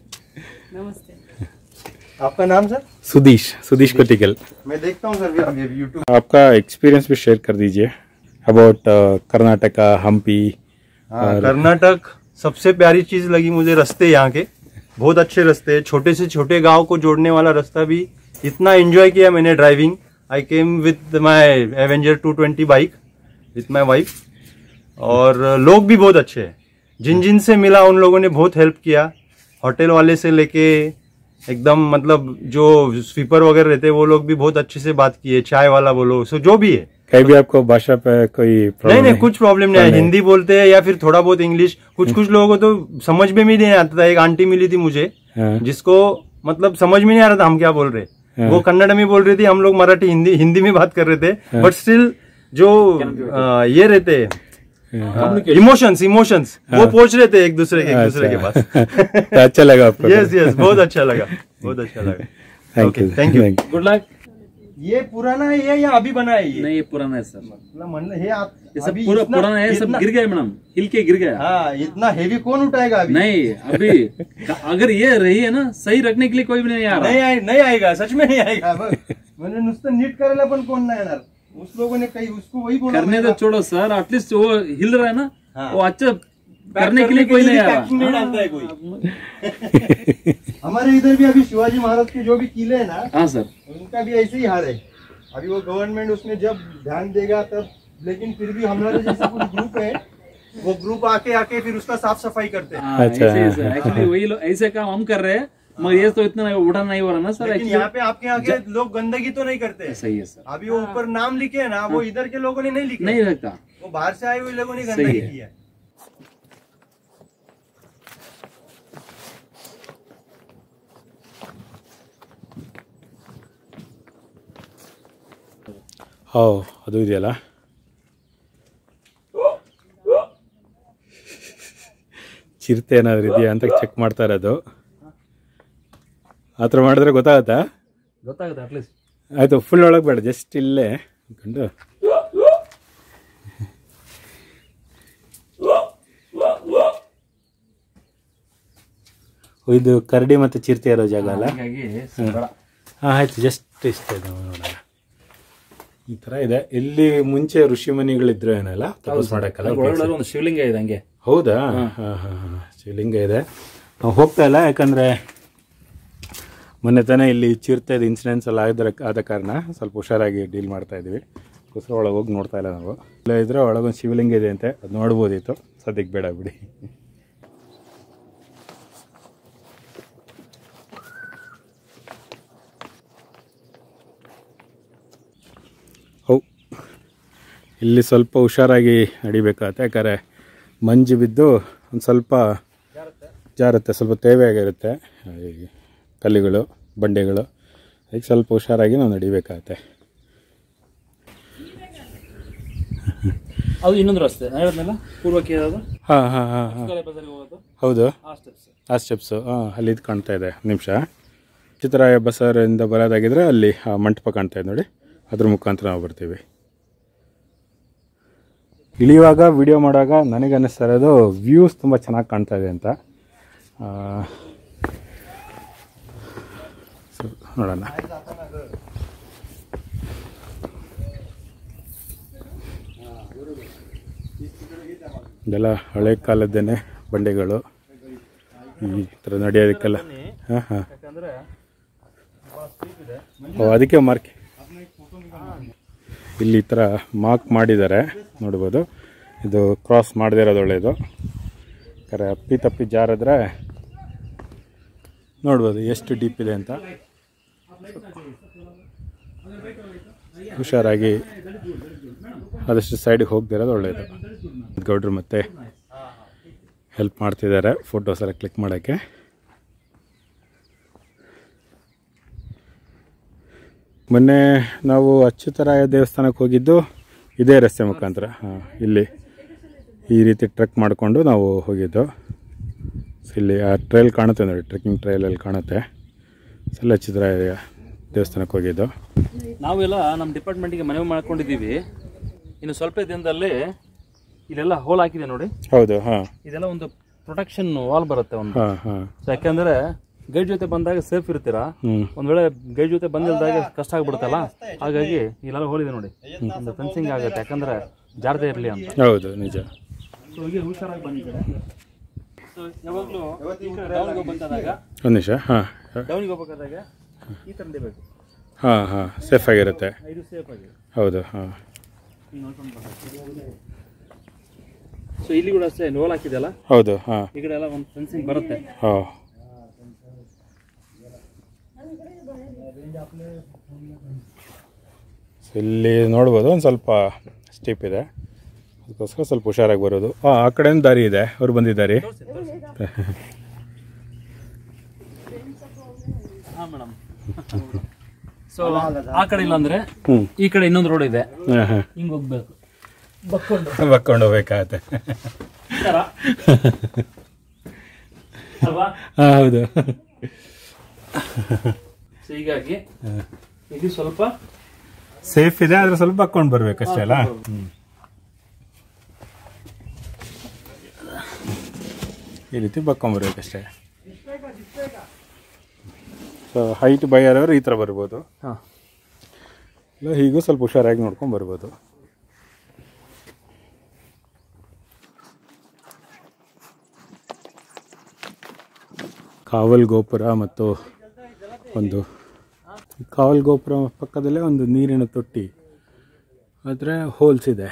आपका नाम सर सुदीश सुदीश कोटिकल मैं देखता हूँ सर अभी अभी यूट्यूब आपका एक्सपीरियंस भी शेयर कर दीजिए अबाउट कर्नाटका हम्पी हाँ, कर्नाटक सबसे प्यारी चीज लगी मुझे रास्ते यहाँ के बहुत अच्छे रास्ते हैं छोटे से छोटे गांव को जोड़ने वाला रास्ता भी इतना एंजॉय किया मैंने driving I came with my Avenger 220 bike with my wife और लोग भी बहुत अच्छे हैं जिन जिन से मिला उन लोगों ने बहुत हेल्प किया होटल वाले से लेके एकदम मतलब जो स्वीपर वगैरह रहते हैं वो लोग भी बहुत अच्छे से बात किए चाय वाला बोलो सो जो भी है कहीं भी आपको भाषा पे कोई नहीं प्रॉब्लम नहीं कुछ प्रॉब्लम नहीं है हिंदी बोलते हैं या फिर थोड़ा बहुत इंग्लिश कुछ कुछ लोगों को तो समझ में भी नहीं आता था एक आंटी मिली थी मुझे हाँ, जिसको मतलब समझ में नहीं आ रहा था हम क्या बोल रहे वो कन्नड़ में बोल रही थी हम लोग मराठी हिंदी हिंदी में बात कर रहे थे बट स्टिल जो आ, ये रहते इमोशंस इमोशंस वो पहुंच रहे थे एक दूसरे के एक दूसरे के पास तो अच्छा लगा आपको यस यस बहुत अच्छा लगा बहुत अच्छा लगा thank Okay, you thank you. Good luck ये पुराना है ये या अभी बना है ये नहीं ये पुराना है सर मतलब मतलब ये आप ये सब अभी पूरा इतना- पुराना है सब इतना- गिर गया मैडम हिल के गिर गया हाँ इतना हेवी कौन उठाएगा अभी नहीं अभी अगर ये रही है ना सही रखने के लिए कोई भी नहीं आ नाही रहा आय- नाही आएगा सच में नहीं आएगा बघ. म्हणजे नुसतं नीट करायला पण कोण नाही येणार उस लोगों ने काही उसको वही बोला करने तो छोड़ो सर एटलीस्ट वो हिल रहा है ना हाँ। वो अच्छा करने के लिए कोई नहीं आ पैकिंग नहीं रहा डालता है कोई हमारे इधर भी अभी शिवाजी महाराज के जो भी किले हैं ना हाँ सर उनका भी ऐसे ही हाल है अभी वो गवर्नमेंट उसमें जब ध्यान देगा तब लेकिन फिर भी हमारे जैसे कुछ ग्रुप है वो ग्रुप आके आके फिर उसका साफ सफाई करते हैं हाँ, अच्छा, ऐसे हाँ, ऐसे एक्चुअली वही लोग ऐसे काम हम कर रहे हैं मगर ये तो इतना उठा नहीं हो रहा ना सर लेकिन एक्चुअली यहाँ पे आपके यहाँ के लोग गंदगी तो नहीं करते हैं सही है सर अभी वो ऊपर नाम लिखे है ना वो इधर के लोगों ने नहीं लिखे नहीं लगता वो बाहर से आए हुए लोगों ने सही गंदगी है। की है ಹೋ ಅದು ಇದೆಯಲ್ಲ ಚಿರತೆ ಏನಾದ್ರು ಇದೆಯಾ ಅಂತ ಚೆಕ್ ಮಾಡ್ತಾ ಇರೋದು ಆ ಥರ ಮಾಡಿದ್ರೆ ಗೊತ್ತಾಗತ್ತಾ ಗೊತ್ತಾಗುತ್ತೆ ಅಟ್ಲೀಸ್ಟ್ ಆಯಿತು ಫುಲ್ ಒಳಗೆ ಬೇಡ ಜಸ್ಟ್ ಇಲ್ಲೇ ಕಂಡು ಇದು ಕರಡಿ ಮತ್ತು ಚಿರತೆ ಇರೋ ಜಾಗ ಅಲ್ಲ ಹಾಗಾಗಿ ಹಾಂ ಆಯ್ತು ಜಸ್ಟ್ ಇಷ್ಟ ಇದೆ ನೋಡೋಣ ಈ ಥರ ಇದೆ ಇಲ್ಲಿ ಮುಂಚೆ ಋಷಿ ಮುನಿಗಳಿದ್ರು ಏನಲ್ಲ ತಪಸ್ ಮಾಡಕ್ಕಲ್ಲ ಒಳಗಡೆ ಒಂದು ಶಿವಲಿಂಗ ಇದೆ ಹಂಗೆ ಹೌದಾ ಹಾಂ ಹಾಂ ಹಾಂ ಶಿವಲಿಂಗ ಇದೆ ನಾವು ಹೋಗ್ತಾ ಇಲ್ಲ ಯಾಕಂದರೆ ಮೊನ್ನೆ ತಾನೇ ಇಲ್ಲಿ ಚಿರತೆದು ಇನ್ಸಿಡೆನ್ಸ್ ಎಲ್ಲ ಆಗಿದ್ರೆ ಆದ ಕಾರಣ ಸ್ವಲ್ಪ ಹುಷಾರಾಗಿ ಡೀಲ್ ಮಾಡ್ತಾ ಇದ್ವಿ ಅದಕ್ಕೋಸ್ಕರ ಒಳಗೆ ಹೋಗಿ ನೋಡ್ತಾ ಇಲ್ಲ ನಾವು ಇಲ್ಲ ಇದ್ರೆ ಒಳಗೊಂದು ಶಿವಲಿಂಗ ಇದೆ ಅಂತೆ ಅದು ನೋಡ್ಬೋದಿತ್ತು ಸದ್ಯಕ್ಕೆ ಬೇಡ ಬಿಡಿ ಹೌ ಇಲ್ಲಿ ಸ್ವಲ್ಪ ಹುಷಾರಾಗಿ ನಡಿಬೇಕಾಗತ್ತೆ ಯಾಕಂದರೆ ಮಂಜು ಬಿದ್ದು ಒಂದು ಸ್ವಲ್ಪ ಜಾರುತ್ತೆ ಸ್ವಲ್ಪ ತೇವೆಯಾಗಿರುತ್ತೆ ಈ ಕಲ್ಲುಗಳು ಬಂಡೆಗಳು ಅದಕ್ಕೆ ಸ್ವಲ್ಪ ಹುಷಾರಾಗಿ ನಾವು ನಡಿಬೇಕಾಗತ್ತೆ ಅದು ಇನ್ನೊಂದು ರಸ್ತೆ ನಾನು ಹೇಳಿದ್ನಲ್ಲ ಪೂರ್ವಕ್ಕೆ ಇರೋದು ಹಾಂ ಹಾಂ ಹಾಂ ಹಾಂ ಬಜಾರಿಗೆ ಹೋಗೋದು ಹೌದು ಆ ಸ್ಟೆಪ್ಸ್ ಆ ಸ್ಟೆಪ್ಸು ಹಾಂ ಅಲ್ಲಿ ಇದು ಕಾಣ್ತಾ ಇದೆ ನಿಮಿಷ ಚಿತ್ರರಾಯ ಬಸಾರಿಂದ ಬರೋದಾಗಿದ್ರೆ ಅಲ್ಲಿ ಆ ಮಂಟಪ ಕಾಣ್ತಾ ಇದೆ ನೋಡಿ ಅದ್ರ ಮುಖಾಂತರ ನಾವು ಬರ್ತೀವಿ ಇಳಿಯುವಾಗ ವಿಡಿಯೋ ಮಾಡುವಾಗ ನನಗೆ ಅನ್ನಿಸ್ತಾ ಇರೋದು ವ್ಯೂಸ್ ತುಂಬ ಚೆನ್ನಾಗಿ ಕಾಣ್ತಾ ಇದೆ ಅಂತ ಆ, ಸೊ, ನೋಡೋಣ ಇದೆಲ್ಲ ಹಳೆ ಕಾಲದ್ದೇನೆ ಬಂಡೆಗಳು ಈ ಥರ ನಡೆಯೋದಕ್ಕೆಲ್ಲ ಹಾಂ ಹಾಂ ಯಾಕಂದ್ರೆ ಓ ಅದಕ್ಕೆ ಮಾರ್ಕ್ ಇಲ್ಲಿ ಈ ಥರ ಮಾರ್ಕ್ ಮಾಡಿದ್ದಾರೆ ನೋಡ್ಬೋದು ಇದು ಕ್ರಾಸ್ ಮಾಡದೇ ಇರೋದು ಒಳ್ಳೆಯದು ಯಾಕಂದರೆ ಅಪ್ಪಿ ತಪ್ಪಿ ಜಾರಿದ್ರೆ ನೋಡ್ಬೋದು ಎಷ್ಟು ಡೀಪ್ ಇದೆ ಅಂತ ಹುಷಾರಾಗಿ ಆದಷ್ಟು ಸೈಡಿಗೆ ಹೋಗ್ದಿರೋದು ಒಳ್ಳೆಯದು ಗೌಡ್ರು ಮತ್ತೆ ಹೆಲ್ಪ್ ಮಾಡ್ತಿದ್ದಾರೆ ಫೋಟೋಸ್ ಎಲ್ಲ ಕ್ಲಿಕ್ ಮಾಡೋಕ್ಕೆ ಮೊನ್ನೆ ನಾವು ಅಚ್ಯುತರಾಯ ದೇವಸ್ಥಾನಕ್ಕೆ ಹೋಗಿದ್ದು ಇದೇ ರಸ್ತೆ ಮುಖಾಂತರ ಹಾಂ ಇಲ್ಲಿ ಈ ರೀತಿ ಟ್ರೆಕ್ ಮಾಡಿಕೊಂಡು ನಾವು ಹೋಗಿದ್ದು ಸೊ ಇಲ್ಲಿ ಆ ಟ್ರೈಲ್ ಕಾಣುತ್ತೆ ನೋಡಿ ಟ್ರೆಕ್ಕಿಂಗ್ ಟ್ರೈಲಲ್ಲಿ ಕಾಣುತ್ತೆ ಸೊ ಇಲ್ಲಿ ಅಚ್ಯುತರಾಯ ದೇವಸ್ಥಾನಕ್ಕೆ ಹೋಗಿದ್ದು ನಾವೆಲ್ಲ ನಮ್ಮ ಡಿಪಾರ್ಟ್ಮೆಂಟಿಗೆ ಮನವಿ ಮಾಡ್ಕೊಂಡಿದ್ದೀವಿ ಇನ್ನು ಸ್ವಲ್ಪ ದಿನದಲ್ಲಿ ಇಲ್ಲೆಲ್ಲ ಹೋಲ್ ಹಾಕಿದೆ ನೋಡಿ ಹೌದು ಹಾಂ ಇದೆಲ್ಲ ಒಂದು ಪ್ರೊಟೆಕ್ಷನ್ ವಾಲ್ ಬರುತ್ತೆ ಒಂದು ಹಾಂ ಹಾಂ So ಯಾಕಂದ್ರೆ ಗೈಡ್ ಜೊತೆ ಬಂದಾಗ ಸೇಫ್ ಇರ್ತೀರಾ ಹ್ಞೂ ಒಂದ್ ವೇಳೆ ಗೈಡ್ ಜೊತೆ ಬಂದಿಲ್ದಾಗ ಕಷ್ಟ ಆಗ್ಬಿಡುತ್ತಲ್ಲ ಹಾಗಾಗಿ ಇಲ್ಲೆಲ್ಲ ಹೋಲಿದೆ ನೋಡಿ ಒಂದು ಫೆನ್ಸಿಂಗ್ ಆಗುತ್ತೆ ಯಾಕಂದ್ರೆ ಜಾರದೇ ಇರಲಿ ಅಂತ ಹೌದು ನಿಜ ಸೊ ಹೀಗೆ ಹುಷಾರಾಗಿ ಬಂದಿದ್ದಾರೆ ಸೊ ಯಾವಾಗಲೂ ಡೌನ್ಗೆ ಬಂದಾಗ ಒಂದು ನಿಮಿಷ ಹಾಂ ಡೌನ್ಗೆ ಹೋಗ್ಬೇಕಾದಾಗ ಈ ಥರ ನಡಿಬೇಕು ಹಾಂ ಹಾಂ ಸೇಫ್ ಆಗಿರುತ್ತೆ ಇದು ಸೇಫ್ ಆಗಿದೆ ಹೌದು ಹಾಂ ಹಿಂಗ್ ನೋಡ್ಕೊಂಡು ಬರ್ಬೇಕು ಸೊ ಇಲ್ಲಿ ಕೂಡ ಅಷ್ಟೇ ನೋಲ್ ಹಾಕಿದೆಯಲ್ಲ ಹೌದು ಹಾಂ ಈ ಕಡೆ ಎಲ್ಲ ಒಂದು ಫೆನ್ಸಿಂಗ್ ಬರುತ್ತೆ ಹಾಂ ಸೊ ಇಲ್ಲಿ ನೋಡ್ಬೋದು ಒಂದು ಸ್ವಲ್ಪ ಸ್ಟೀಪ್ ಇದೆ ಅದಕ್ಕೋಸ್ಕರ ಸ್ವಲ್ಪ ಹುಷಾರಾಗಿ ಬರೋದು ಹಾಂ ಆ ಕಡೆಯಿಂದ ದಾರಿ ಇದೆ ಅವ್ರು ಬಂದಿದ್ದಾರೆ ಹಾಂ ಮೇಡಮ್ ಸೊ ಆ ಕಡೆ ಇಲ್ಲ ಅಂದ್ರೆ ಹ್ಞೂ ಈ ಕಡೆ ಇನ್ನೊಂದು ರೋಡ್ ಇದೆ ಹಾಂ ಹಾಂ ಹಿಂಗ್ ಹೋಗ್ಬೇಕು ಬಕ್ಕೊಂಡು ಬಕ್ಕೊಂಡು ಹೋಗ್ಬೇಕಾಗತ್ತೆ ಈ ಥರ ಅಲ್ವಾ ಹಾಂ ಹೌದು ಸೊ ಹೀಗಾಗಿ ಇದು ಸ್ವಲ್ಪ ಸೇಫ್ ಇದೆ ಆದರೆ ಸ್ವಲ್ಪ ಬಕ್ಕೊಂಡು ಬರ್ಬೇಕಷ್ಟೇ ಅಲ್ಲ ಹ್ಞೂ ಈ ರೀತಿ ಬಕ್ಕೊಂಬರ್ಬೇಕಷ್ಟೇ ಸೊ ಹೈಟ್ ಬೈಯರವರು ಈ ಥರ ಬರ್ಬೋದು ಹಾಂ ಇಲ್ಲ ಹೀಗೂ ಸ್ವಲ್ಪ ಹುಷಾರಾಗಿ ನೋಡ್ಕೊಂಡು ಬರ್ಬೋದು ಕಾವಲ್ ಗೋಪುರ ಮತ್ತು ಒಂದು ಕಾವಲ್ ಗೋಪುರ ಪಕ್ಕದಲ್ಲೇ ಒಂದು ನೀರಿನ ತೊಟ್ಟಿ ಆದರೆ ಹೋಲ್ಸ್ ಇದೆ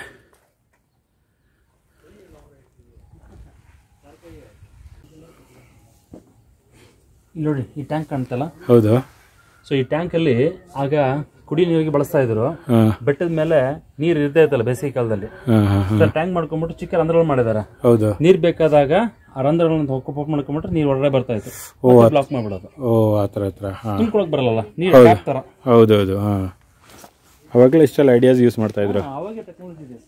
ಇಲ್ಲಿ ನೋಡಿ ಈ ಟ್ಯಾಂಕ್ ಕಾಣ್ತಲ್ಲ ಹೌದು ಸೊ ಈ ಟ್ಯಾಂಕಲ್ಲಿ ಆಗ ಕುಡಿ ನೀರಿಗೆ ಬಳಸ್ತಾ ಇದ್ರು ಹಾಂ ಬೆಟ್ಟದ ಮೇಲೆ ನೀರು ಇರ್ತಾ ಇತ್ತಲ್ಲ ಬೇಸಿಗೆ ಕಾಲದಲ್ಲಿ ಹಾಂ ಹಾಂ ಹಾಂ ಟ್ಯಾಂಕ್ ಮಾಡ್ಕೊಂಡ್ಬಿಟ್ಟು ಚಿಕ್ಕ ರಂಧ್ರಗಳು ಮಾಡಿದಾರೆ ಹೌದು ನೀರ್ ಬೇಕಾದಾಗ ಆ ರಂಧ್ರಗಳನ್ನ ಹೊಕ್ಕೊಪ್ಪ ಮಾಡ್ಕೊಂಡ್ಬಿಟ್ರೆ ನೀರ್ ಹೊರಗಡೆ ಬರ್ತಾ ಇತ್ತು ಬ್ಲಾಕ್ ಮಾಡ್ಬಿಡೋದು ಓ ಆ ಥರ ಹತ್ರ ಹಾಂ ತುಂಬ್ಕೊಳಕ್ ಬರಲ್ಲ ನೀರ್ ಟ್ಯಾಪ್ ತರ ಹೌದೌದು ಹಾಂ ಅವಾಗಲೇ ಇಷ್ಟೆಲ್ಲ ಐಡಿಯಾಸ್ ಯೂಸ್ ಮಾಡ್ತಾಯಿದ್ರು ಅವಾಗೆ ಟೆಕ್ನಾಲಜಿ ಇದೆ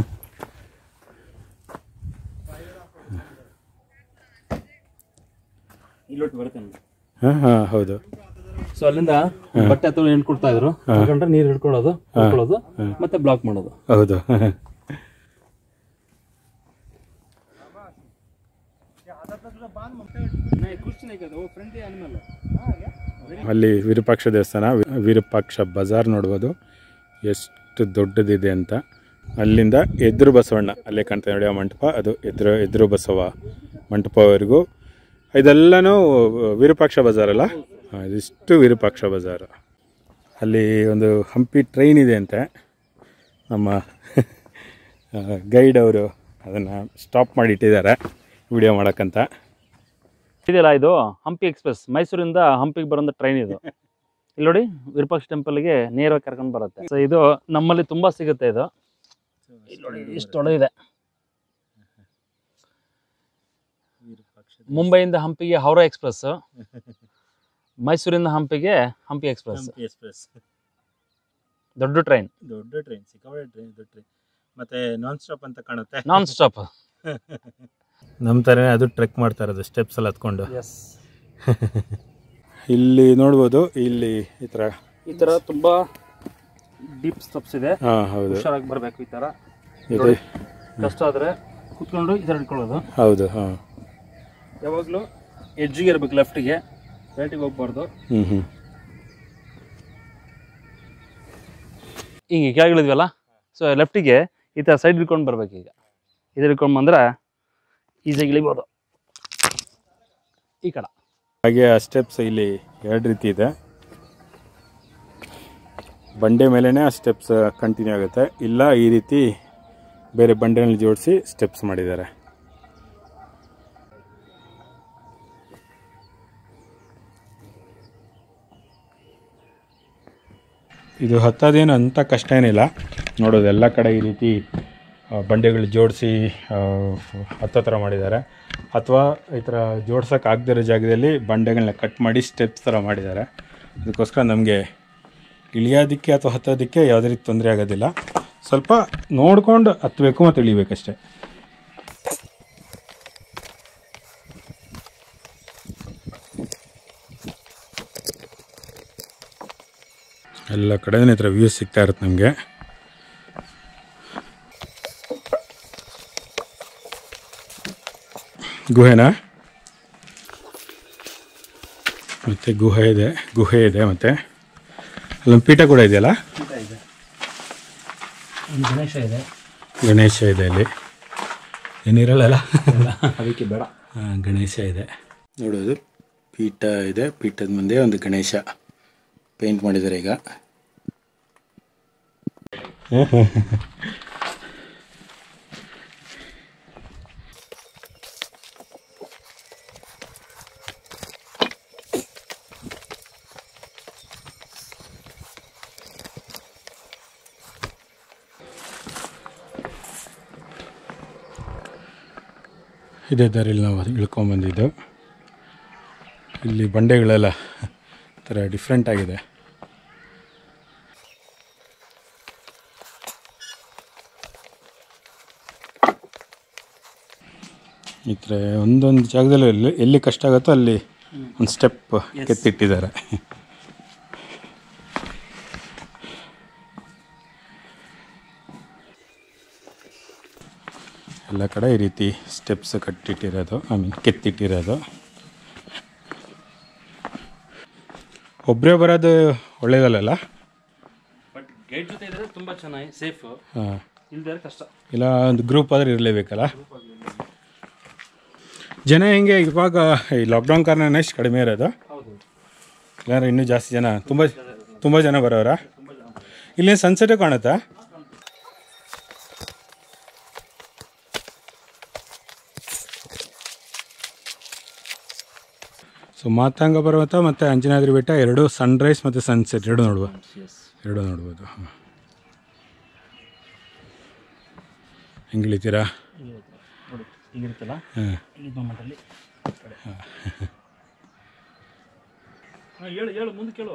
ಇಲ್ಲೊಟ್ಟು ಬರುತ್ತೆ ಹಾಂ ಹಾಂ ಹೌದು ಸೊ ಅಲ್ಲಿಂದ ಬಟ್ಟೆ ಅಥವಾ ಏನ್ ಕೊಡ್ತಾ ಇದ್ರು ತಗೊಂಡ್ರೆ ನೀರ್ ಹಿಡ್ಕೊಳ್ಳೋದು ಹಿಡ್ಕೊಳ್ಳೋದು ಮತ್ತೆ ಬ್ಲಾಕ್ ಮಾಡೋದು ಹೌದು ಅಲ್ಲಿ ವಿರೂಪಾಕ್ಷ ದೇವಸ್ಥಾನ ವಿ- ವಿರೂಪಾಕ್ಷ ಬಜಾರ್ ನೋಡ್ಬೋದು ಎಷ್ಟು ದೊಡ್ಡದಿದೆ ಅಂತ ಅಲ್ಲಿಂದ ಎದುರು ಬಸವಣ್ಣ ಅಲ್ಲೇ ಕಾಣ್ತಾ ನೋಡಿ ಆ ಮಂಟಪ ಅದು ಎದುರು ಎದುರು ಬಸವ ಮಂಟಪವರೆಗೂ ಇದೆಲ್ಲನೂ ವಿರೂಪಾಕ್ಷ ಬಜಾರ್ ಅಲ್ಲ ಹಾಂ, ಇದಿಷ್ಟು ವಿರೂಪಾಕ್ಷ ಬಜಾರ್ ಅಲ್ಲಿ ಒಂದು ಹಂಪಿ ಟ್ರೈನ್ ಇದೆ ಅಂತೆ ನಮ್ಮ ಗೈಡ್ ಅವರು ಅದನ್ನು ಸ್ಟಾಪ್ ಮಾಡಿ ಇಟ್ಟಿದ್ದಾರೆ ವಿಡಿಯೋ ಮಾಡೋಕ್ಕಂತ ಇದೆಯಲ್ಲ ಇದು ಹಂಪಿ ಎಕ್ಸ್ಪ್ರೆಸ್ ಮೈಸೂರಿಂದ ಹಂಪಿಗೆ ಬರೋಂಥ ಟ್ರೈನ್ ಇದು ಇಲ್ಲಿ ನೋಡಿ ವಿರೂಪಾಕ್ಷ ಟೆಂಪಲ್ಗೆ ನೇರವಾಗಿ ಕರ್ಕೊಂಡು ಬರುತ್ತೆ ಸೊ ಇದು ನಮ್ಮಲ್ಲಿ ತುಂಬಾ ಸಿಗುತ್ತೆ ಇದು ಇಲ್ಲಿ ನೋಡಿ ಇಷ್ಟು ದೊಡ್ಡದಿದೆ ಮುಂಬೈಯಿಂದ ಹಂಪಿಗೆ ಹೌರಾ ಎಕ್ಸ್ಪ್ರೆಸ್ ಮೈಸೂರಿಂದ ಹಂಪಿಗೆ ಹಂಪಿ ಎಕ್ಸ್ಪ್ರೆಸ್ ಎಕ್ಸ್ಪ್ರೆಸ್ ದೊಡ್ಡ ಟ್ರೈನ್ ದೊಡ್ಡ ಟ್ರೈನ್ ಸಿಕ್ಕಾಪಟ್ಟೆ ಟ್ರೈನ್ ದೊಡ್ಡ ಟ್ರೈನ್ ಮತ್ತೆ ನಾನ್ ಸ್ಟಾಪ್ ಅಂತ ಕಾಣುತ್ತೆ ನಾನ್ ಸ್ಟಾಪ್ ನಮ್ಮ ಥರನೇ ಅದು ಟ್ರೆಕ್ ಮಾಡ್ತಾ ಇರೋದು ಸ್ಟೆಪ್ಸ್ ಎಲ್ಲ ಹತ್ಕೊಂಡು ಎಸ್ ಇಲ್ಲಿ ನೋಡ್ಬೋದು ಇಲ್ಲಿ ಈ ಥರ ಈ ತರ ತುಂಬಾ ಡೀಪ್ ಸ್ಟೆಪ್ಸ್ ಇದೆ ಹಾಂ ಹೌದು ಹುಷಾರಾಗಿ ಬರಬೇಕು ಈ ತರ ಇದು ಕಷ್ಟ ಆದ್ರೆ ಕುತ್ಕೊಂಡು ಈ ತರ ಇಟ್ಕೊಳ್ಳೋದು ಹೌದು ಹಾಂ ಯಾವಾಗಲೂ ಎಡ್ಜಿಗೆ ಇರ್ಬೇಕು ಲೆಫ್ಟಿಗೆ ರೈಟಿಗೆ ಹೋಗ್ಬಾರ್ದು ಹ್ಞೂ ಹ್ಞೂ ಈಗ ಕೆಳಗಿಳಿದ್ವಲ್ಲ ಸೊ ಲೆಫ್ಟಿಗೆ ಈ ಥರ ಸೈಡ್ ಇಟ್ಕೊಂಡು ಬರ್ಬೇಕು ಈಗ ಇದು ಇಟ್ಕೊಂಡು ಬಂದ್ರೆ ಈಸಿಯಾಗಿ ಇಳಿಬೋದು ಈ ಕಡೆ ಹಾಗೆ ಆ ಸ್ಟೆಪ್ಸ್ ಇಲ್ಲಿ ಎರಡು ರೀತಿ ಇದೆ ಬಂಡೆ ಮೇಲೇ ಆ ಸ್ಟೆಪ್ಸ್ ಕಂಟಿನ್ಯೂ ಆಗುತ್ತೆ ಇಲ್ಲ ಈ ರೀತಿ ಬೇರೆ ಬಂಡೆನಲ್ಲಿ ಜೋಡಿಸಿ ಸ್ಟೆಪ್ಸ್ ಮಾಡಿದ್ದಾರೆ ಇದು ಹತ್ತೋದೇನು ಅಂತ ಕಷ್ಟ ಏನಿಲ್ಲ ನೋಡೋದು ಎಲ್ಲ ಕಡೆ ಈ ರೀತಿ ಆ, ಬಂಡೆಗಳು ಜೋಡಿಸಿ ಹತ್ತೋ ಥರ ಮಾಡಿದ್ದಾರೆ ಅಥವಾ ಈ ಥರ ಜೋಡ್ಸೋಕೆ ಆಗದಿರೋ ಜಾಗದಲ್ಲಿ ಬಂಡೆಗಳನ್ನ ಕಟ್ ಮಾಡಿ ಸ್ಟೆಪ್ಸ್ ಥರ ಮಾಡಿದ್ದಾರೆ ಅದಕ್ಕೋಸ್ಕರ ನಮಗೆ ಇಳಿಯೋದಕ್ಕೆ ಅಥವಾ ಹತ್ತೋದಕ್ಕೆ ಯಾವುದೇ ರೀತಿ ತೊಂದರೆ ಆಗೋದಿಲ್ಲ ಸ್ವಲ್ಪ ನೋಡ್ಕೊಂಡು ಹತ್ತಬೇಕು ಮತ್ತು ಇಳಿಬೇಕಷ್ಟೆ ಎಲ್ಲ ಕಡೆ ಈ ಥರ ವ್ಯೂಸ್ ಸಿಗ್ತಾ ಇರುತ್ತೆ ನಮಗೆ ಗುಹೆನಾ ಮತ್ತು ಗುಹೆ ಇದೆ ಗುಹೆ ಇದೆ ಮತ್ತು ಅಲ್ಲೊಂದು ಪೀಠ ಕೂಡ ಇದೆಯಲ್ಲ ಗಣೇಶ ಇದೆ ಗಣೇಶ ಇದೆ ಅಲ್ಲಿ ಏನಿರಲ್ಲ ಅದಕ್ಕೆ ಬೇಡ ಹಾಂ ಗಣೇಶ ಇದೆ ನೋಡೋದು ಪೀಠ ಇದೆ ಪೀಠದ ಮುಂದೆ ಒಂದು ಗಣೇಶ ಪೇಂಟ್ ಮಾಡಿದ್ದಾರೆ ಈಗ ಇದೇ ದಾರಿಲಿ ನಾವು ಇಳ್ಕೊಂಬಂದಿದ್ದು ಇಲ್ಲಿ ಬಂಡೆಗಳೆಲ್ಲ ಥರ ಡಿಫ್ರೆಂಟ್ ಆಗಿದೆ ಈ ಥರ ಒಂದೊಂದು ಜಾಗದಲ್ಲಿ ಎಲ್ಲಿ ಎಲ್ಲಿ ಕಷ್ಟ ಆಗುತ್ತೋ ಅಲ್ಲಿ ಒಂದು ಸ್ಟೆಪ್ ಕೆತ್ತಿಟ್ಟಿದ್ದಾರೆ ಎಲ್ಲ ಕಡೆ ಈ ರೀತಿ ಸ್ಟೆಪ್ಸ್ ಕಟ್ಟಿಟ್ಟಿರೋದು ಐ ಮೀನ್ ಕೆತ್ತಿಟ್ಟಿರೋದು ಒಬ್ಬರೇ ಬರೋದು ಒಳ್ಳೇದಲ್ಲ ಬಟ್ ಗೈಡ್ ಜೊತೆ ಇದ್ರೆ ತುಂಬಾ ಚೆನ್ನಾಗಿ ಸೇಫ್ ಹಾಂ ಇಲ್ದೇ ಕಷ್ಟ ಇಲ್ಲ ಒಂದು ಗ್ರೂಪ್ ಆದ್ರೆ ಇರಲೇಬೇಕಲ್ಲ ಜನ ಹೆಂಗೆ ಇವಾಗ ಈ ಲಾಕ್ಡೌನ್ ಕಾರಣ ಇಷ್ಟು ಕಡಿಮೆ ಇರೋದು ಹೌದು ಇಲ್ಲಾಂದ್ರೆ ಇನ್ನೂ ಜಾಸ್ತಿ ಜನ ತುಂಬ ತುಂಬ ಜನ ಬರೋರಾ ಇಲ್ಲಿ ಸನ್ಸೆಟೇ ಕಾಣುತ್ತಾ ಸೊ ಮಾತಾಂಗ ಪರ್ವತ ಮತ್ತು ಅಂಜನಾದ್ರಿ ಬೆಟ್ಟ ಎರಡು ಸನ್ರೈಸ್ ಮತ್ತು ಸನ್ಸೆಟ್ ಎರಡು ನೋಡುವ ಎರಡು ನೋಡ್ಬೋದು ಹಾಂ ಹೆಂಗೆ ಇಳಿತೀರಾ ನೋಡಿ ಹಿಂಗಿರುತ್ತಲ್ಲ ಹಾಂ ಇಲ್ಲಿ ಮೊಮೆಂಟಲ್ಲಿ ಹೇಳು ಹೇಳು ಮುಂದೆ ಕೇಳು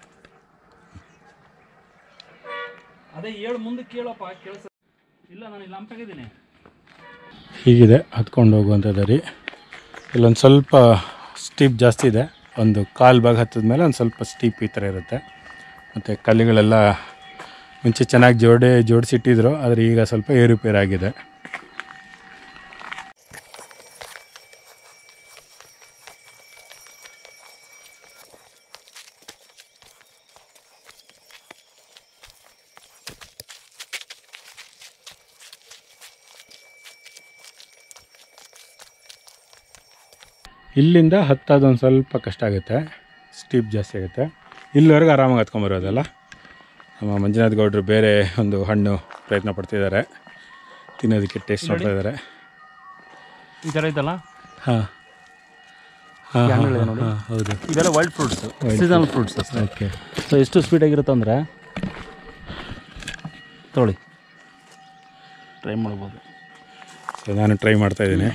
ಅದೇ ಹೇಳು ಮುಂದೆ ಕೇಳಪ್ಪ ಕೇಳಿಸ ಇಲ್ಲ ನಾನು ಇಲ್ಲಿ ಹಂಪಾಗಿದ್ದೀನಿ ಹೀಗಿದೆ ಹತ್ಕೊಂಡು ಹೋಗುವಂಥ ದಾರಿ ಇಲ್ಲೊಂದು ಸ್ವಲ್ಪ ಸ್ಟೀಪ್ ಜಾಸ್ತಿ ಇದೆ ಒಂದು ಕಾಲು ಭಾಗ ಹತ್ತಿದ ಮೇಲೆ ಒಂದು ಸ್ವಲ್ಪ ಸ್ಟೀಪ್ ಈ ಥರ ಇರುತ್ತೆ ಮತ್ತು ಕಲ್ಲುಗಳೆಲ್ಲ ಮುಂಚೆ ಚೆನ್ನಾಗಿ ಜೋಡಿ ಜೋಡಿಸಿಟ್ಟಿದ್ರು ಆದರೆ ಈಗ ಸ್ವಲ್ಪ ಏರುಪೇರು ಆಗಿದೆ ಇಲ್ಲಿಂದ ಹತ್ತೋದೊಂದು ಸ್ವಲ್ಪ ಕಷ್ಟ ಆಗುತ್ತೆ ಸ್ಟೀಪ್ ಜಾಸ್ತಿ ಆಗುತ್ತೆ ಇಲ್ಲಿವರೆಗೂ ಆರಾಮಾಗಿ ಹತ್ಕೊಂಬರೋದಲ್ಲ ನಮ್ಮ ಮಂಜುನಾಥ್ ಗೌಡರು ಬೇರೆ ಒಂದು ಹಣ್ಣು ಪ್ರಯತ್ನ ಪಡ್ತಿದ್ದಾರೆ ತಿನ್ನೋದಕ್ಕೆ ಟೇಸ್ಟ್ ಮಾಡ್ತಾ ಇದ್ದಾರೆ ಈ ಥರ ಐತಲ್ಲ ಹಾಂ ಈ ಹಣ್ಣುಗಳಿದೆ ನೋಡಿ ಹೌದು ಇವೆಲ್ಲ ವೈಲ್ಡ್ ಫ್ರೂಟ್ಸ್ ಸೀಸನಲ್ ಫ್ರೂಟ್ಸ್ ಅಷ್ಟೇ ಓಕೆ ಸೊ ಎಷ್ಟು ಸ್ವೀಟ್ ಆಗಿರುತ್ತೆ ಅಂದರೆ ತೊಗೊಳ್ಳಿ ಟ್ರೈ ಮಾಡ್ಬೋದು ಸೊ ನಾನು ಟ್ರೈ ಮಾಡ್ತಾ ಇದ್ದೀನಿ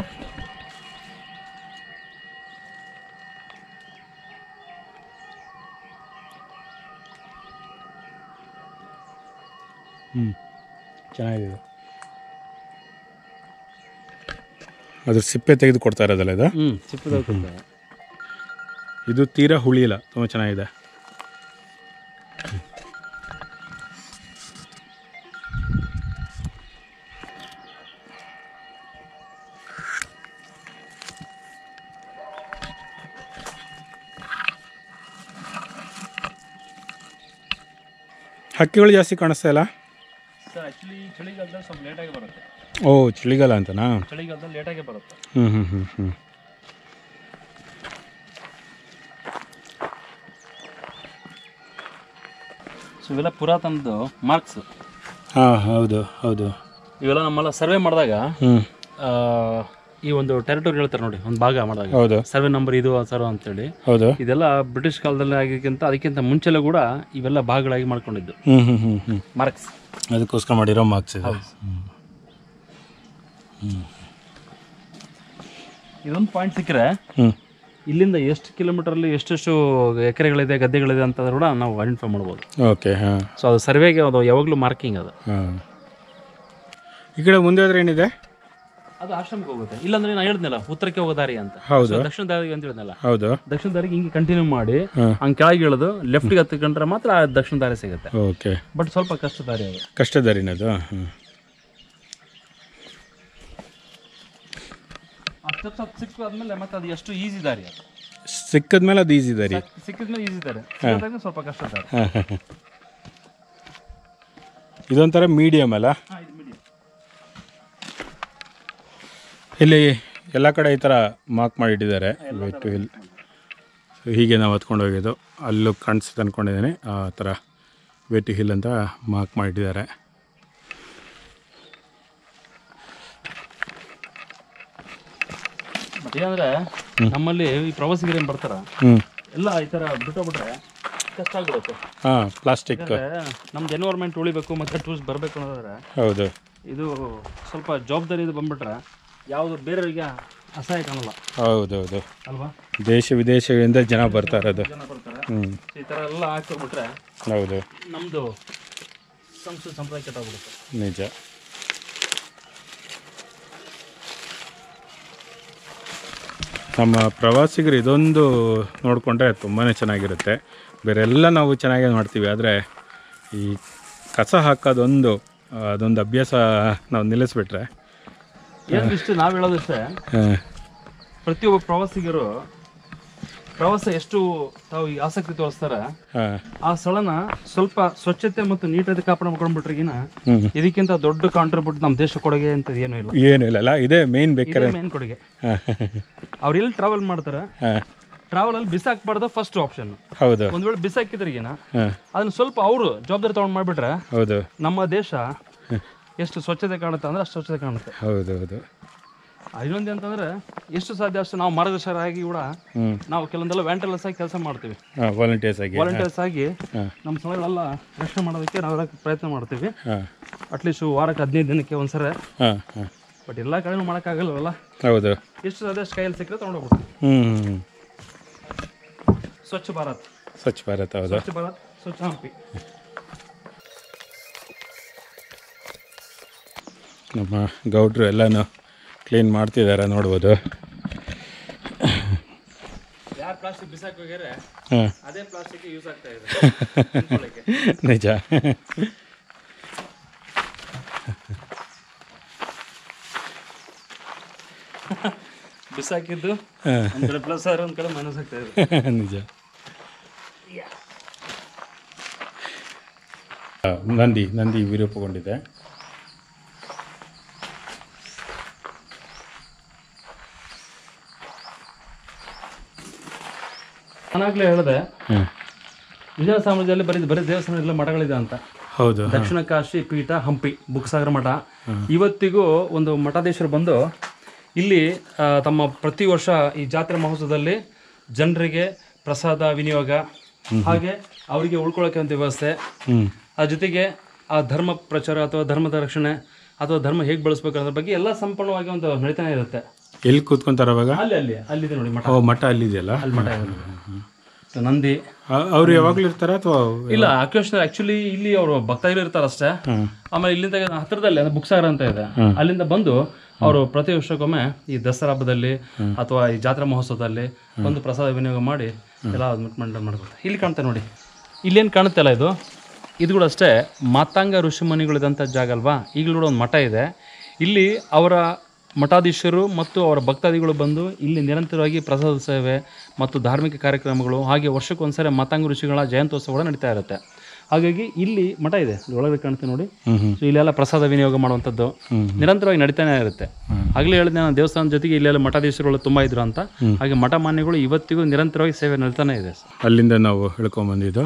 ಹ್ಞೂ ಚೆನ್ನಾಗಿದೆ ಅದ್ರ ಸಿಪ್ಪೆ ತೆಗೆದು ಕೊಡ್ತಾ ಇರೋದಲ್ಲ ಇದು ಹ್ಞೂ ಸಿಪ್ಪೆ ಇದು ತೀರಾ ಹುಳಿ ಇಲ್ಲ ತುಂಬ ಚೆನ್ನಾಗಿದೆ ಹಕ್ಕಿಗಳು ಜಾಸ್ತಿ ಕಾಣಿಸ್ತಾ ಇಲ್ಲ ಸರ್ ಆ್ಯಕ್ಚುಲಿ ಚಳಿಗಾಲದಲ್ಲಿ ಸ್ವಲ್ಪ ಲೇಟಾಗಿ ಬರುತ್ತೆ ಓ ಚಳಿಗಾಲ ಅಂತನಾ ಚಳಿಗಾಲದಲ್ಲಿ ಲೇಟಾಗಿ ಬರುತ್ತೆ ಹ್ಞೂ ಹ್ಞೂ ಹ್ಞೂ ಹ್ಞೂ ಸೊ ಇವೆಲ್ಲ ಪುರಾತನದ್ದು ಮಾರ್ಕ್ಸ್ ಹಾಂ ಹೌದು ಹೌದು ಇವೆಲ್ಲ ನಮ್ಮೆಲ್ಲ ಸರ್ವೆ ಮಾಡಿದಾಗ ಹ್ಞೂ ಆ, ಈ ಒಂದು ಟೆರಿಟರಿ ಹೇಳ್ತಾರೆ ನೋಡಿ ಒಂದು ಭಾಗ ಮಾಡಿದಾಗ ಹೌದು ಸರ್ವೆ ನಂಬರ್ ಇದು ಸರ್ ಅಂತೇಳಿ ಹೌದು ಇದೆಲ್ಲ ಬ್ರಿಟಿಷ್ ಕಾಲದಲ್ಲಿ ಆಗಿಕ್ಕಿಂತ ಅದಕ್ಕಿಂತ ಮುಂಚೆಲ್ಲ ಕೂಡ ಇವೆಲ್ಲ ಭಾಗಗಳಾಗಿ ಮಾಡ್ಕೊಂಡಿದ್ದು ಹ್ಞೂ ಹ್ಞೂ ಹ್ಞೂ ಹ್ಞೂ ಮಾರ್ಕ್ಸ್ ಅದಕ್ಕೋಸ್ಕರ ಮಾಡಿರೋ ಮಾರ್ಕ್ಸ್ ಇದೆ ಇದೊಂದು ಪಾಯಿಂಟ್ ಸಿಕ್ಕರೆ ಹ್ಞೂ ಇಲ್ಲಿಂದ ಎಷ್ಟು ಕಿಲೋಮೀಟರಲ್ಲಿ ಎಷ್ಟೆಷ್ಟು ಎಕರೆಗಳಿದೆ ಗದ್ದೆಗಳಿದೆ ಅಂತ ಕೂಡ ನಾವು ಐಡೆಂಟಿಫೈ ಮಾಡ್ಬೋದು ಓಕೆ ಹಾಂ ಸೊ ಅದು ಸರ್ವೆಗೆ ಅದು ಯಾವಾಗಲೂ ಮಾರ್ಕಿಂಗ್ ಅದು ಹಾಂ ಈ ಕಡೆ ಮುಂದೆ ಹೋದ್ರೆ ಏನಿದೆ ಅದು ಆಶ್ರಮಕ್ಕೆ ಹೋಗುತ್ತೆ ಇಲ್ಲಾಂದ್ರೆ ನಾನು ಹೇಳಿದ್ನಲ್ಲ ಉತ್ತರಕ್ಕೆ ಹೋಗೋ ದಾರಿ ಅಂತ ಹೌದು So, ದಕ್ಷಿಣ ದಾರಿ ಅಂತ ಹೇಳಿದ್ನಲ್ಲ ಹೌದು ದಕ್ಷಿಣ ದಾರಿಗೆ ಹಿಂಗೆ ಕಂಟಿನ್ಯೂ ಮಾಡಿ ಹಾಂ ಹಂಗೆ ಕೆಳಗೆ ಇಳಿದು ಲೆಫ್ಟ್ಗೆ ಹತ್ಕೊಂಡ್ರೆ ಮಾತ್ರ ಆ ದಕ್ಷಿಣ ದಾರಿ ಸಿಗುತ್ತೆ ಓಕೆ ಬಟ್ ಸ್ವಲ್ಪ ಕಷ್ಟ ದಾರಿ ಅದು ಕಷ್ಟ ದಾರಿನದು ಹ್ಞೂ ಆ ಸ್ಟೆಪ್ಸ್ ಅದು ಸಿಕ್ಕಾದ್ಮೇಲೆ ಮತ್ತೆ ಅದು ಎಷ್ಟು ಈಸಿ ದಾರಿ ಅದು ಸಿಕ್ಕದ್ಮೇಲೆ ಅದು ಈಸಿ ದಾರಿ ಸಿಕ್ಕಿದ್ಮೇಲೆ ಈಸಿ ದಾರಿ ಸಿಕ್ಕಿದಾಗ ಸ್ವಲ್ಪ ಕಷ್ಟ ದಾರಿ ಹಾಂ ಹಾಂ ಹಾಂ ಇದೊಂಥರ ಮೀಡಿಯಮ್ ಅಲ್ಲ ಹಾಂ ಇದು medium. ಇಲ್ಲಿ ಎಲ್ಲ ಕಡೆ ಈ ಥರ ಮಾರ್ಕ್ ಮಾಡಿಟ್ಟಿದ್ದಾರೆ ವೇ ಟು ಹಿಲ್ ಸೊ ಹೀಗೆ ನಾವು ಹತ್ಕೊಂಡು ಹೋಗಿದ್ದು ಅಲ್ಲೂ ಕಾಣಿಸುತ್ತೆ ಅಂದ್ಕೊಂಡಿದ್ದೀನಿ ಆ ಥರ ವೇ ಟು ಹಿಲ್ ಅಂತ ಮಾರ್ಕ್ ಮಾಡಿಟ್ಟಿದ್ದಾರೆ ಮತ್ತೆ ಏನಂದ್ರೆ ನಮ್ಮಲ್ಲಿ ಈ ಪ್ರವಾಸಿಗರು ಏನು ಬರ್ತಾರ ಹ್ಞೂ ಎಲ್ಲ ಈ ಥರ ಬಿಟ್ಟೋಗ್ಬಿಟ್ರೆ ಕಷ್ಟ ಆಗ್ಬಿಡುತ್ತೆ ಹಾಂ ಪ್ಲಾಸ್ಟಿಕ್ ಯಾಕಂದ್ರೆ ನಮ್ದು ಎನ್ವೈರ್ಮೆಂಟ್ ಉಳಿಬೇಕು ಮತ್ತೆ ಟೂರಿಸ್ಟ್ ಬರಬೇಕು ಅನ್ನೋದಾದ್ರೆ ಹೌದು ಇದು ಸ್ವಲ್ಪ ಜವಾಬ್ದಾರಿ ಇದು ಬಂದ್ಬಿಟ್ರೆ ಯಾವುದು ಬೇರೆಯವರಿಗೆ ಅಸಹಾಯ ಕಾಣಲ್ಲ ಹೌದು ಹೌದು ಅಲ್ವಾ ದೇಶ ವಿದೇಶಗಳಿಂದ ಜನ ಬರ್ತಾ ಇರೋದು ಜನ ಬರ್ತಾರೆ ಹ್ಞೂ ಈ ಥರ ಎಲ್ಲ ಹಾಕ್ಬಿಟ್ರೆ ಹೌದು ನಮ್ಮದು ಸಂಸ್ಕೃತಿ ಸಂಪ್ರದಾಯ ಕೆಟ್ಟಾಗ್ಬಿಡುತ್ತೆ ನಿಜ ನಮ್ಮ ಪ್ರವಾಸಿಗರು ಇದೊಂದು ನೋಡಿಕೊಂಡ್ರೆ ತುಂಬಾ ಚೆನ್ನಾಗಿರುತ್ತೆ ಬೇರೆಲ್ಲ ನಾವು ಚೆನ್ನಾಗಿ ಮಾಡ್ತೀವಿ ಆದರೆ ಈ ಕಸ ಹಾಕೋದೊಂದು ಆ, ಅದೊಂದು ಅಭ್ಯಾಸ ನಾವು ನಿಲ್ಲಿಸ್ಬಿಟ್ರೆ ಏನು ಇಷ್ಟು ನಾವು ಹೇಳೋದಷ್ಟೇ ಹಾಂ ಪ್ರತಿಯೊಬ್ಬ ಪ್ರವಾಸಿಗರು ಪ್ರವಾಸ ಎಷ್ಟು ತಾವು ಈ ಆಸಕ್ತಿ ತೋರಿಸ್ತಾರೆ ಹಾಂ ಆ ಸ್ಥಳನ ಸ್ವಲ್ಪ ಸ್ವಚ್ಛತೆ ಮತ್ತು ನೀಟತೆ ಕಾಪಾಡ ಮಾಡ್ಕೊಂಡ್ಬಿಟ್ರಿಗಿನ ಹ್ಞೂ ಇದಕ್ಕಿಂತ ದೊಡ್ಡ ಕಾಂಟ್ರಿಬ್ಯೂಟ್ ನಮ್ಮ ದೇಶ ಕೊಡುಗೆ ಅಂತ ಏನೂ ಇಲ್ಲ ಏನೂ ಇಲ್ಲಲ್ಲ ಇದೇ ಮೇನ್ ಬೇಕಾರೆ ಮೇನ್ ಕೊಡುಗೆ ಹಾಂ ಅವ್ರು ಎಲ್ಲಿ ಟ್ರಾವೆಲ್ ಮಾಡ್ತಾರೆ ಹಾಂ ಟ್ರಾವೆಲ್ ಅಲ್ಲಿ ಬಿಸಾಕ್ಬಾರ್ದು ಫಸ್ಟ್ ಆಪ್ಷನ್ ಹೌದು ಒಂದ್ ವೇಳೆ ಬಿಸಾಕಿದ್ರಿಗಿನ ಹಾಂ ಅದನ್ನ ಸ್ವಲ್ಪ ಅವರು ಜವಾಬ್ದಾರಿ ತಗೊಂಡ್ ಮಾಡ್ಬಿಟ್ರೆ ಹೌದು ನಮ್ಮ ದೇಶ ಎಷ್ಟು ಸ್ವಚ್ಛತೆ ಕಾಣುತ್ತೆ ಅಂದ್ರೆ ಅಷ್ಟು ಸ್ವಚ್ಛತೆ ಕಾಣುತ್ತೆ ಹೌದು ಹೌದು ಇನ್ನೊಂದು ಅಂತಂದ್ರೆ ಎಷ್ಟು ಸಾಧ್ಯ ಅಷ್ಟು ನಾವು ಮಾರ್ಗದರ್ಶಕರಾಗಿ ಕೂಡ ಹ್ಞೂ ನಾವು ಕೆಲವೊಂದೆಲ್ಲ ವ್ಯಾಂಟಲಸ್ ಆಗಿ ಕೆಲಸ ಮಾಡ್ತೀವಿ ಹಾಂ ವಾಲಂಟಿಯರ್ಸ್ ಆಗಿ ವಾಲಂಟಿಯರ್ಸ್ ಆಗಿ ಹಾಂ ನಮ್ಮ ಸ್ಥಳಗಳೆಲ್ಲ ರಕ್ಷಣೆ ಮಾಡೋದಕ್ಕೆ ನಾವೆಲ್ಲ ಪ್ರಯತ್ನ ಮಾಡ್ತೀವಿ ಹಾಂ ಅಟ್ಲೀಸ್ಟ್ ವಾರಕ್ಕೆ ಹದಿನೈದು ದಿನಕ್ಕೆ ಒಂದ್ಸರಿ ಹಾಂ ಹಾಂ ಬಟ್ ಎಲ್ಲ ಕಡೆನೂ ಮಾಡೋಕ್ಕಾಗಲ್ವಲ್ಲ ಹೌದು ಎಷ್ಟು ಸಾಧ್ಯ ಅಷ್ಟು ಕೈಯಲ್ಲಿ ಸಿಕ್ಕರೆ ತೊಗೊಂಡೋಗ್ಬಿಡ್ತೀವಿ ಹ್ಞೂ ಸ್ವಚ್ಛ ಭಾರತ್ ಸ್ವಚ್ಛ ಭಾರತ್ ಹೌದು ಸ್ವಚ್ಛ ಭಾರತ್ ಸ್ವಚ್ಛ ಹಂಪಿ ನಮ್ಮ ಗೌಡ್ರು ಎಲ್ಲನೂ ಕ್ಲೀನ್ ಮಾಡ್ತಿದ್ದಾರೆ ನೋಡ್ಬೋದು ಯಾರು ಪ್ಲಾಸ್ಟಿಕ್ ಬಿಸಾಕಿ ಹೋಗ್ಯಾರೆ ಹಾಂ ಅದೇ ಪ್ಲಾಸ್ಟಿಕ್ ಯೂಸ್ ಆಗ್ತಾ ಇದೆ ನಿಜ ಬಿಸಾಕಿದ್ದು ಹಾಂ ಒಂದ್ ಕಡೆ ಪ್ಲಸ್ ಆದ್ರೆ ಒಂದ್ ಕಡೆ ಮೈನಸ್ ಆಗ್ತಾ ಇದೆ ನಿಜ ಆ, ನಂದಿ ನಂದಿ ವಿರೂಪಗೊಂಡಿದೆ ನಾನಾಗ್ಲೇ ಹೇಳಿದೆ ಹ್ಞೂ ವಿಜಯ ಸಾಮ್ರಾಜ್ಯದಲ್ಲಿ ಬರೀ ಬರೀ ದೇವಸ್ಥಾನ ಇಲ್ಲ ಮಠಗಳಿದೆ ಅಂತ ಹೌದು ದಕ್ಷಿಣ ಕಾಶಿ ಪೀಠ ಹಂಪಿ ಬುಕ್ಸಾಗರ ಮಠ ಇವತ್ತಿಗೂ ಒಂದು ಮಠಾಧೀಶರು ಬಂದು ಇಲ್ಲಿ ಆ, ತಮ್ಮ ಪ್ರತಿ ವರ್ಷ ಈ ಜಾತ್ರೆ ಮಹೋತ್ಸವದಲ್ಲಿ ಜನರಿಗೆ ಪ್ರಸಾದ ವಿನಿಯೋಗ ಹಾಗೆ ಅವರಿಗೆ ಉಳ್ಕೊಳ್ಳೋಕೆ ಒಂದು ವ್ಯವಸ್ಥೆ ಆ ಜೊತೆಗೆ ಆ ಧರ್ಮ ಪ್ರಚಾರ ಅಥವಾ ಧರ್ಮದ ರಕ್ಷಣೆ ಅಥವಾ ಧರ್ಮ ಹೇಗೆ ಬಳಸ್ಬೇಕು ಅನ್ನೋದ್ರ ಬಗ್ಗೆ ಎಲ್ಲ ಸಂಪೂರ್ಣವಾಗಿ ಒಂದು ನಡೀತಾನೆ ಇರುತ್ತೆ ಎಲ್ಲಿ ಕೂತ್ಕೊಂತಾರ ಅವಾಗ ಅಲ್ಲಿ ಅಲ್ಲಿ ಅಲ್ಲಿದೆ ನೋಡಿ ಮಠ ಓ ಮಠ ಅಲ್ಲಿದೆಯಲ್ಲ ಅಲ್ಲಿ ಮಠ ಇದೆ ನೋಡಿ. ಸೊ ನಂದಿ ಆ- ಅವ್ರು ಯಾವಾಗ್ಲೂ ಇರ್ತಾರ ಅಥವಾ ಇಲ್ಲ ಅಕ್ವೇಶನ್ ಆಕ್ಚುಲಿ ಇಲ್ಲಿ ಅವರು ಭಕ್ತಾದಿಗಳು ಇರ್ತಾರೆ ಅಷ್ಟೇ ಆಮೇಲೆ ಇಲ್ಲಿಂದ ಹತ್ತಿರದಲ್ಲಿ ಅಂದ್ರೆ ಬುಕ್ಸಾಗರ ಅಂತ ಇದೆ ಅಲ್ಲಿಂದ ಬಂದು ಅವರು ಪ್ರತಿ ವರ್ಷಕ್ಕೊಮ್ಮೆ ಈ ದಸರಾ ಹಬ್ಬದಲ್ಲಿ ಅಥವಾ ಈ ಜಾತ್ರಾ ಮಹೋತ್ಸವದಲ್ಲಿ ಒಂದು ಪ್ರಸಾದ ವಿನಿಯೋಗ ಮಾಡಿ ಎಲ್ಲ ಮಂಡಲ ಮಾಡ್ಕೊತಾರೆ ಇಲ್ಲಿ ಕಾಣ್ತಾ ನೋಡಿ ಇಲ್ಲೇನು ಕಾಣುತ್ತಲ್ಲ ಇದು ಇದು ಕೂಡ ಅಷ್ಟೇ ಮಾತಾಂಗ ಋಷಿಮುನಿಗಳಿದಂಥ ಜಾಗ ಅಲ್ವಾ ಈಗಲೂ ಕೂಡ ಒಂದು ಮಠ ಇದೆ ಇಲ್ಲಿ ಅವರ ಮಠಾಧೀಶರು ಮತ್ತು ಅವರ ಭಕ್ತಾದಿಗಳು ಬಂದು ಇಲ್ಲಿ ನಿರಂತರವಾಗಿ ಪ್ರಸಾದ ಸೇವೆ ಮತ್ತು ಧಾರ್ಮಿಕ ಕಾರ್ಯಕ್ರಮಗಳು ಹಾಗೆ ವರ್ಷಕ್ಕೊಂದ್ಸರಿ ಮಾತಾಂಗ ಋಷಿಗಳ ಜಯಂತ್ಯೋತ್ಸವ ಕೂಡ ನಡೀತಾ ಇರುತ್ತೆ ಹಾಗಾಗಿ ಇಲ್ಲಿ ಮಠ ಇದೆ ಇಲ್ಲಿ ಒಳಗಡೆ ಕಾಣುತ್ತೆ ನೋಡಿ ಸೊ ಇಲ್ಲೆಲ್ಲ ಪ್ರಸಾದ ವಿನಿಯೋಗ ಮಾಡುವಂಥದ್ದು ನಿರಂತರವಾಗಿ ನಡೀತಾನೆ ಇರುತ್ತೆ ಆಗಲೇ ಹೇಳಿದೆ ನಾನು ದೇವಸ್ಥಾನದ ಜೊತೆಗೆ ಇಲ್ಲೆಲ್ಲ ಮಠಾಧೀಶರುಗಳು ತುಂಬ ಇದ್ರು ಅಂತ ಹಾಗೆ ಮಠ ಮಾನ್ಯಗಳು ಇವತ್ತಿಗೂ ನಿರಂತರವಾಗಿ ಸೇವೆ ನಡೀತಾನೆ ಇದೆ ಅಲ್ಲಿಂದ ನಾವು ಇಳ್ಕೊಂಬಂದಿದ್ದು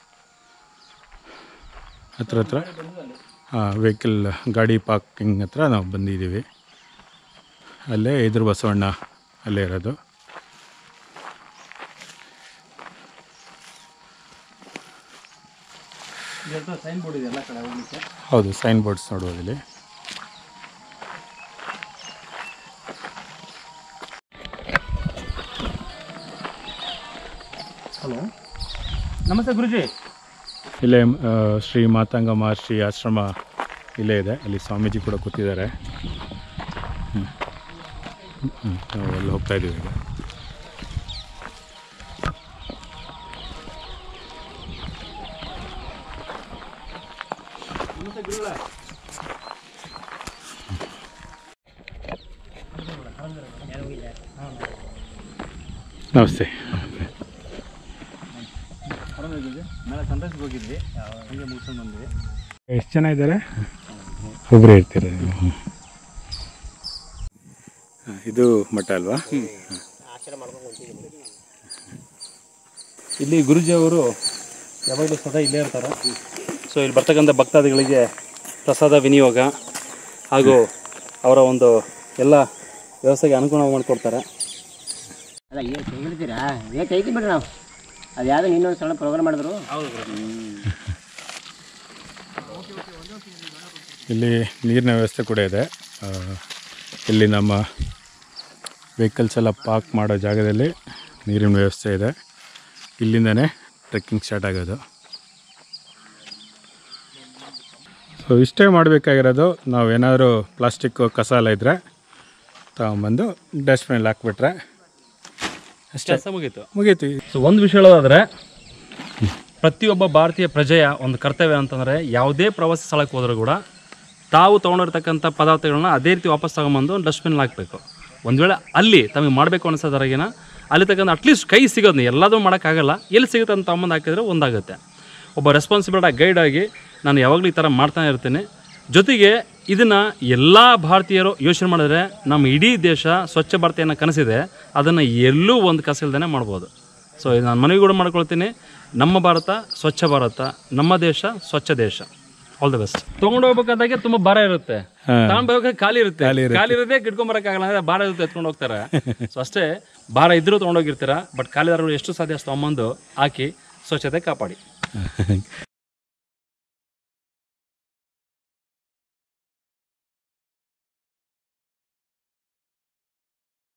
ಹತ್ರ ಹತ್ರ ಹಾಂ ವೆಹಿಕಲ್ ಗಾಡಿ ಪಾರ್ಕಿಂಗ್ ಹತ್ರ ನಾವು ಬಂದಿದ್ದೀವಿ ಅಲ್ಲೇ ಎದುರು ಬಸವಣ್ಣ ಅಲ್ಲೇ ಇರೋದು ಸೈನ್ ಬೋರ್ಡ್ ಇದೆ ಎಲ್ಲ ಕಡೆ ಹೋಗ್ಲಿಕ್ಕೆ ಹೌದು ಸೈನ್ ಬೋರ್ಡ್ಸ್ ನೋಡ್ಬೋದು ಇಲ್ಲಿ ಹಲೋ ನಮಸ್ತೆ ಗುರುಜಿ ಇಲ್ಲೇ ಆ, ಶ್ರೀ ಮಾತಾಂಗ ಮಹರ್ಷಿ ಆಶ್ರಮ ಇಲ್ಲೇ ಇದೆ ಅಲ್ಲಿ ಸ್ವಾಮೀಜಿ ಕೂಡ ಕೂತಿದ್ದಾರೆ ಹ್ಮ್. ಹ್ಮ್. ನಾವು ಅಲ್ಲಿ ಹೋಗ್ತಾ ಇದ್ದೀವಿ ಈಗ ನಮಸ್ತೆ ಮೇಲೆ ಸನ್ರೈಸ್ಗೆ ಹೋಗಿದ್ವಿ ಹಂಗೆ ಮುಗಿಸ್ಕೊಂಡು ಬಂದ್ವಿ ಎಷ್ಟು ಜನ ಇದ್ದಾರೆ ಒಬ್ಬರೇ ಇರ್ತೀರ ನೀವು ಹ್ಮ್. ಹ, ಇದು ಮಠ ಅಲ್ವಾ ಇಲ್ಲಿ ಗುರುಜಿ ಅವರು ಯಾವಾಗಲೂ ಸದಾ ಇಲ್ಲೇ ಇರ್ತಾರೆ ಸೊ ಇಲ್ಲಿ ಬರ್ತಕ್ಕಂಥ ಭಕ್ತಾದಿಗಳಿಗೆ ಪ್ರಸಾದ ವಿನಿಯೋಗ ಹಾಗೂ ಅವರ ಒಂದು ಎಲ್ಲ ವ್ಯವಸ್ಥೆಗೆ ಅನುಗುಣ ಮಾಡಿಕೊಡ್ತಾರೆ ಅಲ್ಲ ಏನು ಹೇಳ್ತೀರಾ ರೇಟ್ ಐತಿ ಬಿಡ್ರಿ ನಾವು ಅದು ಯಾವುದೋ ಇನ್ನೊಂದು ಸಲ ಪ್ರೋಗ್ರಾಮ್ ಮಾಡಿದ್ರು ಇಲ್ಲಿ ನೀರಿನ ವ್ಯವಸ್ಥೆ ಕೂಡ ಇದೆ ಆ, ಇಲ್ಲಿ ನಮ್ಮ ವೆಹಿಕಲ್ಸ್ ಎಲ್ಲ ಪಾರ್ಕ್ ಮಾಡೋ ಜಾಗದಲ್ಲಿ ನೀರಿನ ವ್ಯವಸ್ಥೆ ಇದೆ ಇಲ್ಲಿಂದನೇ ಟ್ರೆಕ್ಕಿಂಗ್ ಸ್ಟಾರ್ಟ್ ಆಗೋದು ಸೊ ಇಷ್ಟೇ ಮಾಡಬೇಕಾಗಿರೋದು ನಾವೇನಾದರೂ ಪ್ಲಾಸ್ಟಿಕ್ಕು ಕಸ ಎಲ್ಲ ಇದ್ದರೆ ತಗೊಂಬಂದು ಡಸ್ಟ್ಬಿನಲ್ಲಿ ಹಾಕ್ಬಿಟ್ರೆ ಅಷ್ಟೇ ಕೆಲಸ ಮುಗೀತು ಮುಗೀತು ಸೊ ಒಂದು ವಿಷಯ ಹೇಳೋದಾದರೆ ಪ್ರತಿಯೊಬ್ಬ ಭಾರತೀಯ ಪ್ರಜೆಯ ಒಂದು ಕರ್ತವ್ಯ ಅಂತಂದರೆ ಯಾವುದೇ ಪ್ರವಾಸಿ ಸ್ಥಳಕ್ಕೆ ಹೋದರೂ ಕೂಡ ತಾವು ತೊಗೊಂಡಿರ್ತಕ್ಕಂಥ ಪದಾರ್ಥಗಳನ್ನ ಅದೇ ರೀತಿ ವಾಪಸ್ ತಗೊಂಬಂದು ಡಸ್ಟ್ಬಿನ್ ಹಾಕಬೇಕು ಒಂದು ವೇಳೆ ಅಲ್ಲಿ ತಮಗೆ ಮಾಡಬೇಕು ಅನಿಸೋದ್ರಾಗಿನ ಅಲ್ಲಿ ತಕ್ಕಂಥ ಅಟ್ಲೀಸ್ಟ್ ಕೈ ಸಿಗೋದು ಎಲ್ಲದೂ ಮಾಡೋಕ್ಕಾಗಲ್ಲ ಎಲ್ಲಿ ಸಿಗುತ್ತೆ ಅಂತ ತಗೊಂಬಂದು ಹಾಕಿದ್ರೆ ಒಂದಾಗುತ್ತೆ ಒಬ್ಬ ರೆಸ್ಪಾನ್ಸಿಬಲ್ ಗೈಡ್ ಆಗಿ ನಾನು ಯಾವಾಗಲೂ ಈ ಥರ ಮಾಡ್ತಾನೆ ಇರ್ತೀನಿ ಜೊತೆಗೆ ಇದನ್ನು ಎಲ್ಲ ಭಾರತೀಯರು ಯೋಚನೆ ಮಾಡಿದ್ರೆ ನಮ್ಮ ಇಡೀ ದೇಶ ಸ್ವಚ್ಛ ಭಾರತ ಕನಸಿದೆ ಅದನ್ನು ಎಲ್ಲೂ ಒಂದು ಕಸಿಲ್ದೇ ಮಾಡ್ಬೋದು ಸೊ ಇದು ನಾನು ಮನವಿ ಕೂಡ ಮಾಡ್ಕೊಳ್ತೀನಿ ನಮ್ಮ ಭಾರತ ಸ್ವಚ್ಛ ಭಾರತ ನಮ್ಮ ದೇಶ ಸ್ವಚ್ಛ ದೇಶ ಆಲ್ ದ ಬೆಸ್ಟ್ ತೊಗೊಂಡು ಹೋಗ್ಬೇಕಾದಾಗೆ ತುಂಬಾ ಭಾರ ಇರುತ್ತೆ ತಗೊಂಡು ಹೋಗಕ್ಕೆ ಖಾಲಿ ಇರುತ್ತೆ ಖಾಲಿ ಇರುತ್ತೆ ಗಿಟ್ಕೊಂಡ್ ಬರಕ್ಕಾಗಲ್ಲ ಅಂದ್ರೆ ಭಾರ ಇರುತ್ತೆ ಎತ್ಕೊಂಡು ಹೋಗ್ತಾರೆ ಸೊ ಅಷ್ಟೇ ಭಾರ ಇದ್ರೂ ತೊಗೊಂಡೋಗಿರ್ತೀರ ಬಟ್ ಖಾಲಿದಾರರು ಎಷ್ಟು ಸಾಧ್ಯ ಅಷ್ಟು ತಗೊಂಬಂದು ಹಾಕಿ ಸ್ವಚ್ಛತೆ ಕಾಪಾಡಿ